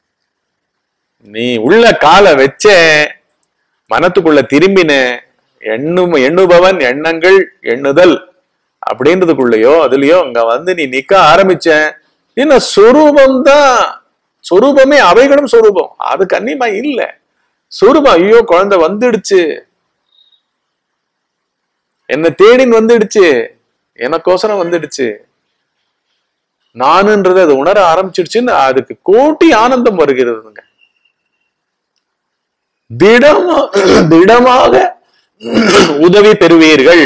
நீ உள்ள காலை வச்ச மனத்துக்குள்ள திரும்பின எண்ணும் எண்ணுபவன் எண்ணங்கள் எண்ணுதல் அப்படின்றதுக்குள்ளயோ அதுலயோ அங்க வந்து நீ நிக்க ஆரம்பிச்ச என்ன சொரூபம் தான் சொரூபமே அவைகளும் சொரூபம் அது கன்னிமா இல்ல சொரூபம் ஐயோ குழந்தை வந்துடுச்சு என்ன தேடின்னு வந்துடுச்சு எனக்கோசரம் வந்துடுச்சு நானுன்றது அது உணர ஆரம்பிச்சிடுச்சுன்னு அதுக்கு கோட்டி ஆனந்தம் வருகிறதுங்க திடமா திடமாக உதவி பெறுவீர்கள்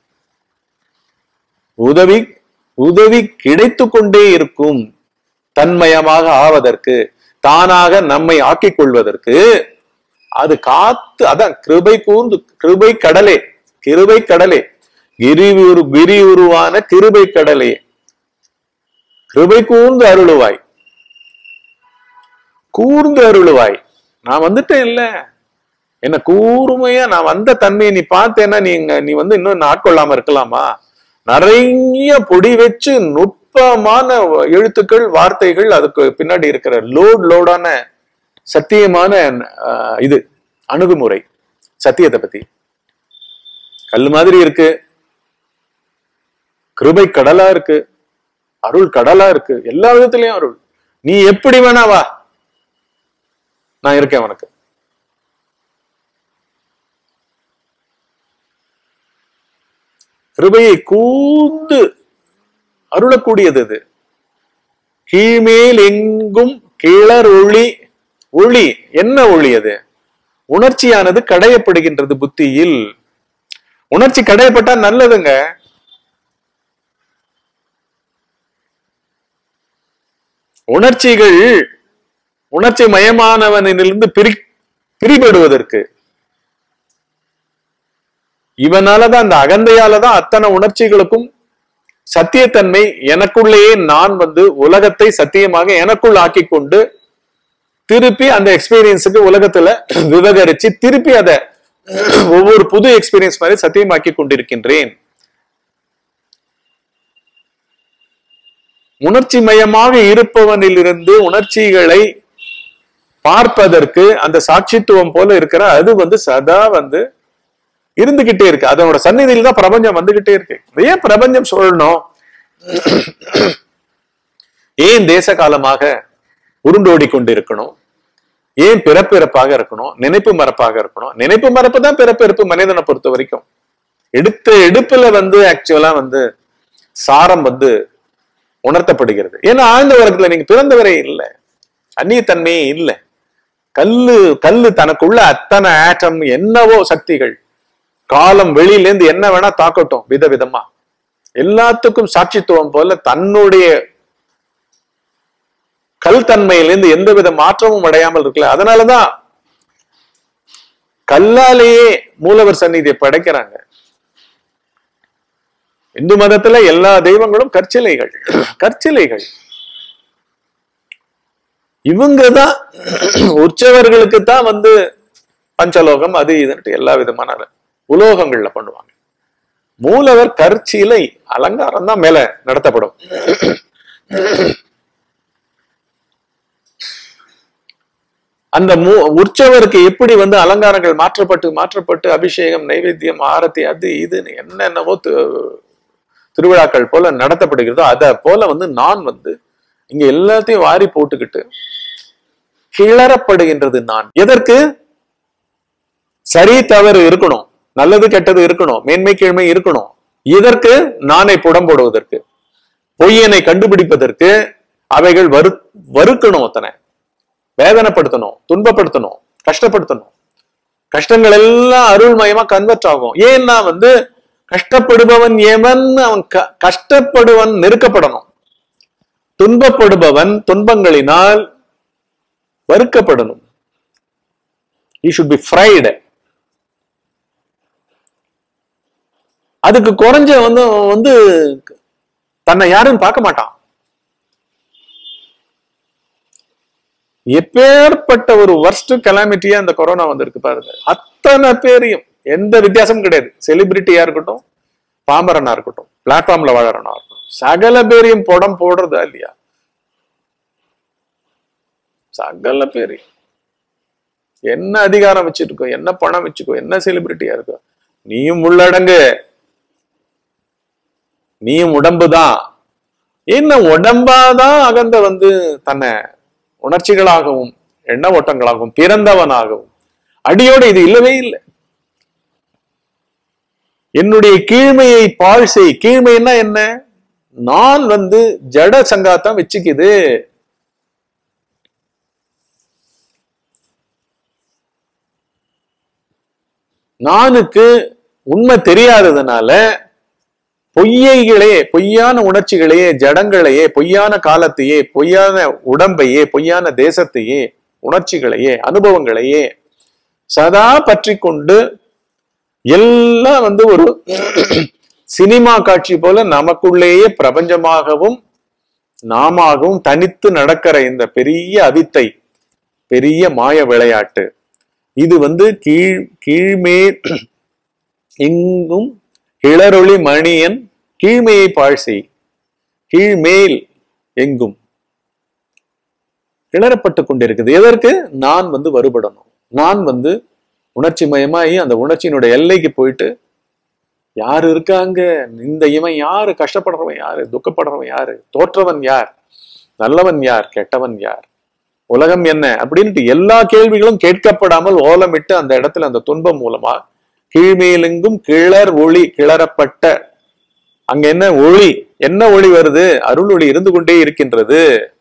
உதவி உதவி கிடைத்து கொண்டே இருக்கும் தன்மயமாக ஆவதற்கு தானாக நம்மை ஆக்கிக் கொள்வதற்கு அது காத்து அதான் கிருபை கூர்ந்து கிருபை கடலே கிருபை கடலே கிரி உரு கிரி உருவான கிருபை கடலே கிருபை கூர்ந்து அருளுவாய் கூர்ந்து அருளுவாய் நான் வந்துட்டேன் இல்ல என்ன கூர்மையா நான் வந்த தன்மையை நீ பார்த்தேன்னா நீங்க நீ வந்து இன்னும் ஆட்கொள்ளாம இருக்கலாமா நிறைய பொடி வச்சு நுட்பமான எழுத்துக்கள் வார்த்தைகள் அதுக்கு பின்னாடி இருக்கிற லோட் லோடான சத்தியமான ஆஹ், இது அணுகுமுறை சத்தியத்தை பத்தி கல் மாதிரி இருக்கு கிருபை கடலா இருக்கு அருள் கடலா இருக்கு எல்லா விதத்திலயும் அருள் நீ எப்படி வேணா வா நான் இருக்கேன் உனக்கு கிருபையை கூந்து அருளக்கூடியது அது கீழ்மேல் எங்கும் கிளர் ஒளி ஒளி என்ன ஒளி அது உணர்ச்சியானது கடையப்படுகின்றது புத்தியில் உணர்ச்சி கடையப்பட்டா நல்லதுங்க உணர்ச்சிகள் உணர்ச்சி மயமானவனிலிருந்து பிரி பிரிபடுவதற்கு இவனாலதான் அந்த அகந்தையாலதான் அத்தனை உணர்ச்சிகளுக்கும் சத்தியத்தன்மை எனக்குள்ளேயே நான் வந்து உலகத்தை சத்தியமாக எனக்குள் ஆக்கி கொண்டு திருப்பி அந்த எக்ஸ்பீரியன்ஸுக்கு உலகத்துல விவகரிச்சு திருப்பி அதை ஒவ்வொரு புது எக்ஸ்பீரியன்ஸ் மாதிரி சத்தியமாக்கி கொண்டிருக்கின்றேன் உணர்ச்சி மயமாக இருப்பவனிலிருந்து உணர்ச்சிகளை பார்ப்பதற்கு அந்த சாட்சித்துவம் போல இருக்கிற அது வந்து சதா வந்து இருந்துகிட்டே இருக்கு அதனோட சந்நிதியில தான் பிரபஞ்சம் வந்துகிட்டே இருக்கு ஏன் பிரபஞ்சம் சொல்லணும் ஏன் தேச காலமாக உருண்டோடி கொண்டு இருக்கணும் ஏன் பிறப்பிறப்பாக இருக்கணும் நினைப்பு மரப்பாக இருக்கணும் நினைப்பு மரப்பு தான் பிறப்பிறப்பு மனிதனை பொறுத்த வரைக்கும் எடுத்த எடுப்புல வந்து ஆக்சுவலா வந்து சாரம் வந்து உணர்த்தப்படுகிறது ஏன்னா ஆழ்ந்த உலகத்துல நீங்க பிறந்தவரே இல்லை அந்நியத்தன்மையே இல்லை கல்லு கல்லு தனக்குள்ள அத்தனை ஆட்டம் என்னவோ சக்திகள் காலம் வெளியில இருந்து என்ன வேணா தாக்கட்டும் விதவிதமா எல்லாத்துக்கும் சாட்சித்துவம் போல தன்னுடைய கல் தன்மையிலிருந்து எந்தவித மாற்றமும் அடையாமல் இருக்குல்ல அதனாலதான் கல்லாலேயே மூலவர் சந்நிதியை படைக்கிறாங்க இந்து மதத்துல எல்லா தெய்வங்களும் கற்சிலைகள் கற்சிலைகள் இவங்கதான் உற்சவர்களுக்கு தான் வந்து பஞ்சலோகம் அது இதுன்ட்டு எல்லா விதமான உலோகங்கள்ல பண்ணுவாங்க மூலவர் கற்சிலை அலங்காரம் தான் மேல நடத்தப்படும் அந்த மூ உற்சவருக்கு எப்படி வந்து அலங்காரங்கள் மாற்றப்பட்டு மாற்றப்பட்டு அபிஷேகம் நைவேத்தியம் ஆரத்தி அது இதுன்னு என்னென்னவோ தி- திருவிழாக்கள் போல நடத்தப்படுகிறதோ அத போல வந்து நான் வந்து இங்க எல்லாத்தையும் வாரி போட்டுக்கிட்டு கிளறப்படுகின்றது நான் எதற்கு சரி தவறு இருக்கணும் நல்லது கெட்டது இருக்கணும் மேன்மை கீழ்மை இருக்கணும் இதற்கு நானை புடம்போடுவதற்கு பொய்யனை கண்டுபிடிப்பதற்கு அவைகள் வறு வறுக்கணும் அத்தனை வேதனைப்படுத்தணும் துன்பப்படுத்தணும் கஷ்டப்படுத்தணும் கஷ்டங்கள் எல்லாம் அருள்மயமா கன்வெர்ட் ஆகும் ஏன்னா வந்து கஷ்டப்படுபவன் எவன் அவன் க- கஷ்டப்படுவன் நெருக்கப்படணும் துன்பப்படுபவன் துன்பங்களினால் வறுக்கப்படணும் ஈ ஷுட் பி ஃப்ரைடு அதுக்கு குறைஞ்ச வந்து வந்து தன்னை யாரும் பார்க்க மாட்டான் எப்பேற்பட்ட ஒரு வர்ஸ்ட் கலாமிட்டியா அந்த கொரோனா வந்திருக்கு பாருங்க அத்தனை பேரையும் எந்த வித்தியாசமும் கிடையாது செலிபிரிட்டியா இருக்கட்டும் பாமரனா இருக்கட்டும் பிளாட்ஃபார்ம்ல வாழறனா இருக்கட்டும் சகல பேரையும் படம் போடுறதா இல்லையா சகல பேரையும் என்ன அதிகாரம் வச்சிருக்கோ என்ன பணம் வச்சுக்கோ என்ன செலிபிரிட்டியா இருக்கோ நீயும் உள்ளடங்கு நீயும் உடம்புதான் என்ன உடம்பாதான் அகந்த வந்து தன்னை உணர்ச்சிகளாகவும் எண்ண ஓட்டங்களாகவும் பிறந்தவனாகவும் அடியோடு இது இல்லவே இல்லை என்னுடைய கீழ்மையை பாழ் செய் கீழ்மைன்னா என்ன நான் வந்து ஜட சங்காத்தான் வச்சுக்குது நானுக்கு உண்மை தெரியாததுனால பொய்யைகளே பொய்யான உணர்ச்சிகளையே ஜடங்களையே பொய்யான காலத்தையே பொய்யான உடம்பையே பொய்யான தேசத்தையே உணர்ச்சிகளையே அனுபவங்களையே சதா பற்றி கொண்டு எல்லாம் வந்து ஒரு சினிமா காட்சி போல நமக்குள்ளேயே பிரபஞ்சமாகவும் நாமாகவும் தனித்து நடக்கிற இந்த பெரிய அவித்தை பெரிய மாய விளையாட்டு இது வந்து கீழ் கீழ்மே எங்கும் கிளறொளி மணியன் கீழ்மையை பாழ்சை கீழ்மேல் எங்கும் கிளறப்பட்டு கொண்டிருக்குது எதற்கு நான் வந்து வருபடணும் நான் வந்து உணர்ச்சி மயமாயி அந்த உணர்ச்சியினுடைய எல்லைக்கு போயிட்டு யாரு இருக்காங்க இந்த இவன் யாரு கஷ்டப்படுறவன் யாரு துக்கப்படுறவன் யாரு தோற்றவன் யார் நல்லவன் யார் கெட்டவன் யார் உலகம் என்ன அப்படின்ட்டு எல்லா கேள்விகளும் கேட்கப்படாமல் ஓலமிட்டு அந்த இடத்துல அந்த துன்பம் மூலமா கீழ்மேலெங்கும் கிளர் ஒளி கிளறப்பட்ட அங்க என்ன ஒளி என்ன ஒளி வருது அருள் ஒளி இருந்து கொண்டே இருக்கின்றது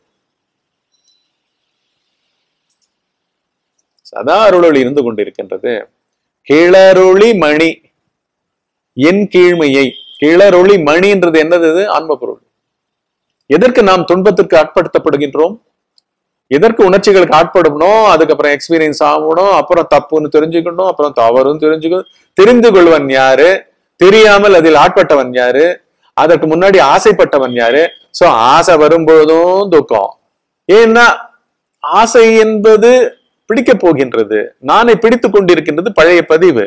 சதா அருள் ஒளி இருந்து கொண்டிருக்கின்றது கிளரொளி மணி என் கீழ்மையை கிளரொளி மணின்றது என்னது இது? ஆன்ம பொருள் எதற்கு நாம் துன்பத்திற்கு ஆட்படுத்தப்படுகின்றோம் எதற்கு உணர்ச்சிகளுக்கு ஆட்படணும் அதுக்கப்புறம் எக்ஸ்பீரியன்ஸ் ஆகணும் அப்புறம் தப்புன்னு தெரிஞ்சுக்கணும் அப்புறம் தவறுன்னு தெரிஞ்சுக்கணும் தெரிந்து கொள்வன் யாரு தெரியாமல் அதில் ஆட்பட்டவன் யாரு அதற்கு முன்னாடி ஆசைப்பட்டவன் யாரு சோ ஆசை வரும்பொழுதும் துக்கம் ஏன்னா ஆசை என்பது பிடிக்க போகின்றது நானை பிடித்துக் கொண்டிருக்கின்றது பழைய பதிவு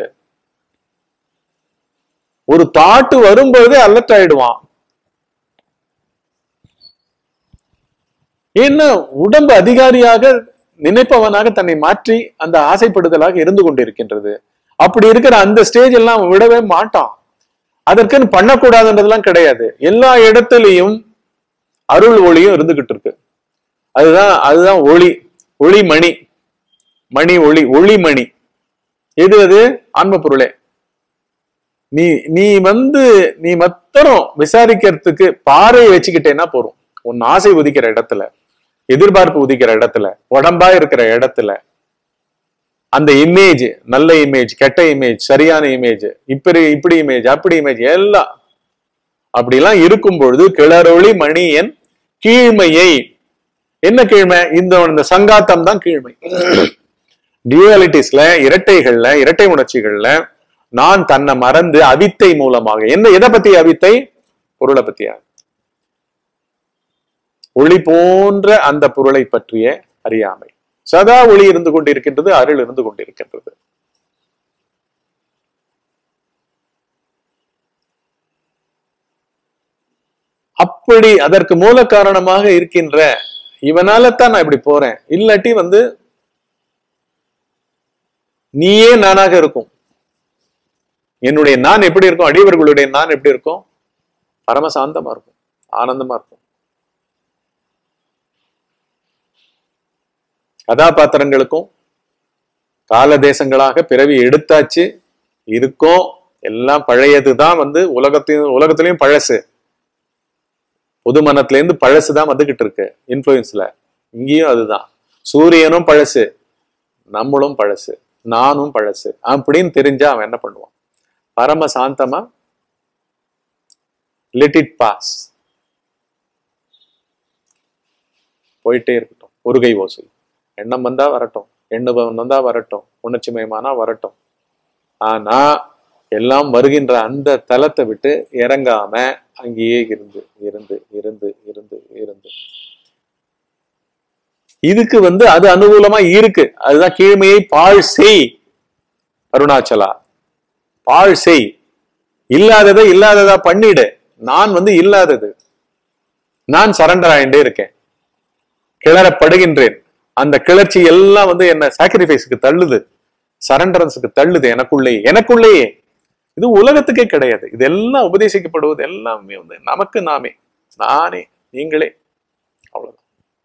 ஒரு தாட்டு வரும்பொழுதே அலர்ட் ஆயிடுவான் ஏன்னா உடம்பு அதிகாரியாக நினைப்பவனாக தன்னை மாற்றி அந்த ஆசைப்படுதலாக இருந்து கொண்டிருக்கின்றது அப்படி இருக்கிற அந்த ஸ்டேஜ் எல்லாம் அவன் விடவே மாட்டான் அதற்குன்னு பண்ணக்கூடாதுன்றதெல்லாம் கிடையாது எல்லா இடத்துலயும் அருள் ஒளியும் இருந்துகிட்டு இருக்கு அதுதான் அதுதான் ஒளி ஒளி மணி மணி ஒளி ஒளி மணி எது அது ஆன்ம பொருளே நீ நீ வந்து நீ மத்தரும் விசாரிக்கிறதுக்கு பாறையை வச்சுக்கிட்டேன்னா போறோம் உன் ஆசை உதிக்கிற இடத்துல எதிர்பார்ப்பு உதிக்கிற இடத்துல உடம்பா இருக்கிற இடத்துல அந்த இமேஜ் நல்ல இமேஜ் கெட்ட இமேஜ் சரியான இமேஜ் இப்படி இப்படி இமேஜ் அப்படி இமேஜ் எல்லாம் அப்படிலாம் இருக்கும் பொழுது கிளறொளி மணியன் கீழ்மையை என்ன கீழ்மை இந்த இந்த சங்காத்தம் தான் கீழ்மை டியூவாலிட்டிஸ்ல இரட்டைகள்ல இரட்டை உணர்ச்சிகள்ல நான் தன்னை மறந்து அவித்தை மூலமாக என்ன எதை பத்தி அவித்தை பொருளை பத்தியா ஒளி போன்ற அந்த பொருளை பற்றிய அறியாமை சதா ஒளி இருந்து கொண்டிருக்கின்றது அருள் இருந்து கொண்டிருக்கின்றது அப்படி அதற்கு மூல காரணமாக இருக்கின்ற இவனால தான் நான் இப்படி போறேன் இல்லாட்டி வந்து நீயே நானாக இருக்கும் என்னுடைய நான் எப்படி இருக்கும் அடியவர்களுடைய நான் எப்படி இருக்கும் பரமசாந்தமா இருக்கும் ஆனந்தமா இருக்கும் கதாபாத்திரங்களுக்கும் கால தேசங்களாக பிறவி எடுத்தாச்சு இருக்கும் எல்லாம் பழையதுதான் வந்து உலகத்தையும் உலகத்திலையும் பழசு புது மனத்துல இருந்து பழசு தான் வந்துகிட்டு இருக்கு இன்ஃபுளுன்ஸ்ல இங்கேயும் அதுதான் சூரியனும் பழசு நம்மளும் பழசு நானும் பழசு அப்படின்னு தெரிஞ்சா அவன் என்ன பண்ணுவான் பரம சாந்தமா லெட் இட் பாஸ் போயிட்டே இருக்கட்டும் ஒரு கை ஓசை எண்ணம் வந்தா வரட்டும் எண்ணுபவன் வந்தா வரட்டும் உணர்ச்சி மயமானா வரட்டும் ஆனா எல்லாம் வருகின்ற அந்த தலத்தை விட்டு இறங்காம அங்கேயே இருந்து இருந்து இருந்து இருந்து இருந்து இதுக்கு வந்து அது அனுகூலமா இருக்கு அதுதான் கீழ்மையை பாழ் செய் அருணாச்சலா பாழ் செய் இல்லாததை இல்லாததா பண்ணிடு நான் வந்து இல்லாதது நான் சரண்டர் ஆயிண்டே இருக்கேன் கிளறப்படுகின்றேன் அந்த கிளர்ச்சி எல்லாம் வந்து என்ன சாக்ரிஃபைஸுக்கு தள்ளுது சரண்டரன்ஸுக்கு தள்ளுது எனக்குள்ளேயே எனக்குள்ளேயே இது உலகத்துக்கே கிடையாது இதெல்லாம் உபதேசிக்கப்படுவது எல்லாமே வந்து நமக்கு நாமே நானே நீங்களே அவ்வளவுதான்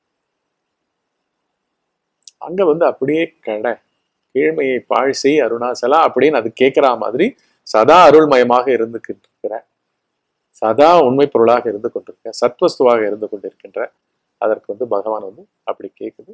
அங்க வந்து அப்படியே கடை கீழ்மையை பாழ்செய் அருணாசலா அப்படின்னு அது கேட்கிற மாதிரி சதா அருள்மயமாக இருந்துகிட்டு இருக்கிற சதா உண்மை பொருளாக இருந்து கொண்டிருக்க சத்வஸ்துவாக இருந்து கொண்டிருக்கின்ற அதற்கு வந்து பகவான் வந்து அப்படி கேட்குது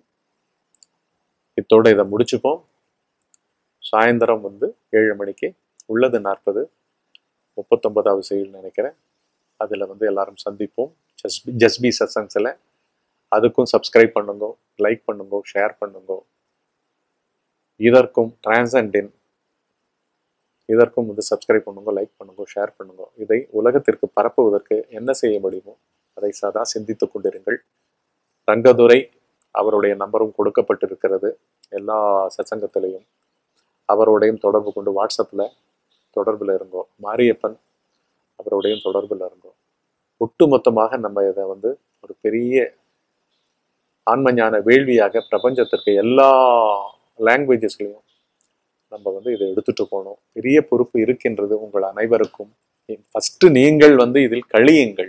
இத்தோட இதை முடிச்சுப்போம் சாயந்தரம் வந்து ஏழு மணிக்கு உள்ளது நாற்பது முப்பத்தொன்பதாவது செயல் நினைக்கிறேன் அதில் வந்து எல்லாரும் சந்திப்போம் ஜஸ்பி ஜஸ்பி சத்சங்ஸில் அதுக்கும் சப்ஸ்கிரைப் பண்ணுங்க லைக் பண்ணுங்க ஷேர் பண்ணுங்க இதற்கும் டிரான்சண்டின் இதற்கும் வந்து சப்ஸ்கிரைப் பண்ணுங்க லைக் பண்ணுங்க ஷேர் பண்ணுங்க இதை உலகத்திற்கு பரப்புவதற்கு என்ன செய்ய முடியுமோ அதை சதா சிந்தித்துக் கொண்டிருங்கள் ரங்கதுரை அவருடைய நம்பரும் கொடுக்கப்பட்டிருக்கிறது எல்லா சத்சங்கத்திலையும் அவரோடையும் தொடர்பு கொண்டு வாட்ஸ்அப்பில் தொடர்பில் இருங்கோ மாரியப்பன் அவரோடையும் தொடர்பில் இருங்கோ ஒட்டுமொத்தமாக நம்ம இதை வந்து ஒரு பெரிய ஆன்மஞான வேள்வியாக பிரபஞ்சத்திற்கு எல்லா லாங்குவேஜஸ்லையும் நம்ம வந்து இதை எடுத்துட்டு போகணும் பெரிய பொறுப்பு இருக்கின்றது உங்கள் அனைவருக்கும் ஃபர்ஸ்ட் நீங்கள் வந்து இதில் கழியுங்கள்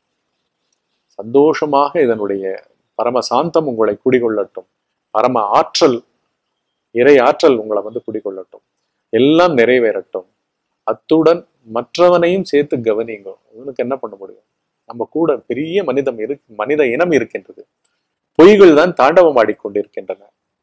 சந்தோஷமாக இதனுடைய பரம சாந்தம் உங்களை குடிகொள்ளட்டும் பரம ஆற்றல் இறை ஆற்றல் உங்களை வந்து குடிகொள்ளட்டும் எல்லாம் நிறைவேறட்டும் அத்துடன் மற்றவனையும் சேர்த்து கவனிங்க இவனுக்கு என்ன பண்ண முடியும் நம்ம கூட பெரிய மனிதம் இரு மனித இனம் இருக்கின்றது பொய்கள் தான் தாண்டவம் ஆடிக்கொண்டிருக்கின்றன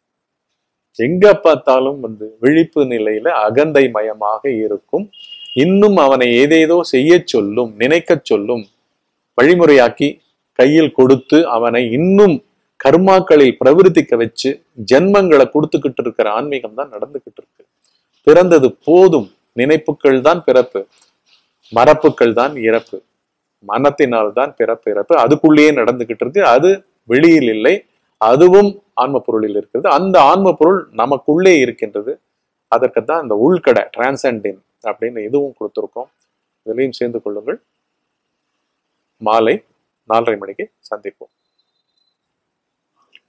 எங்க பார்த்தாலும் வந்து விழிப்பு நிலையில அகந்தை மயமாக இருக்கும் இன்னும் அவனை ஏதேதோ செய்ய சொல்லும் நினைக்க சொல்லும் வழிமுறையாக்கி கையில் கொடுத்து அவனை இன்னும் கர்மாக்களில் பிரவர்த்திக்க வச்சு ஜென்மங்களை கொடுத்துக்கிட்டு இருக்கிற ஆன்மீகம் தான் நடந்துகிட்டு இருக்கு பிறந்தது போதும் நினைப்புகள் தான் பிறப்பு மரப்புகள் தான் இறப்பு மனத்தினால் தான் பிறப்பு இறப்பு அதுக்குள்ளேயே நடந்துகிட்டு இருக்கு அது வெளியில் இல்லை அதுவும் ஆன்ம பொருளில் இருக்கிறது அந்த ஆன்ம பொருள் நமக்குள்ளே இருக்கின்றது அதற்கு தான் இந்த உள்கடை டிரான்சண்டின் அப்படின்னு இதுவும் கொடுத்துருக்கோம் இதுலையும் சேர்ந்து கொள்ளுங்கள் மாலை நாலரை மணிக்கு சந்திப்போம்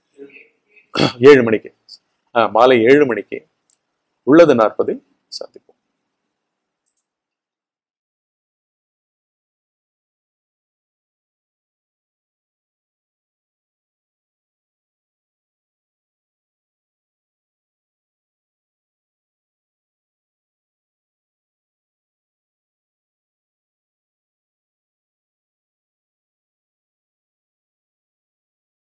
ஏழு மணிக்கு ஆ, மாலை ஏழு மணிக்கு உள்ளது நாற்பதில் சந்திப்போம்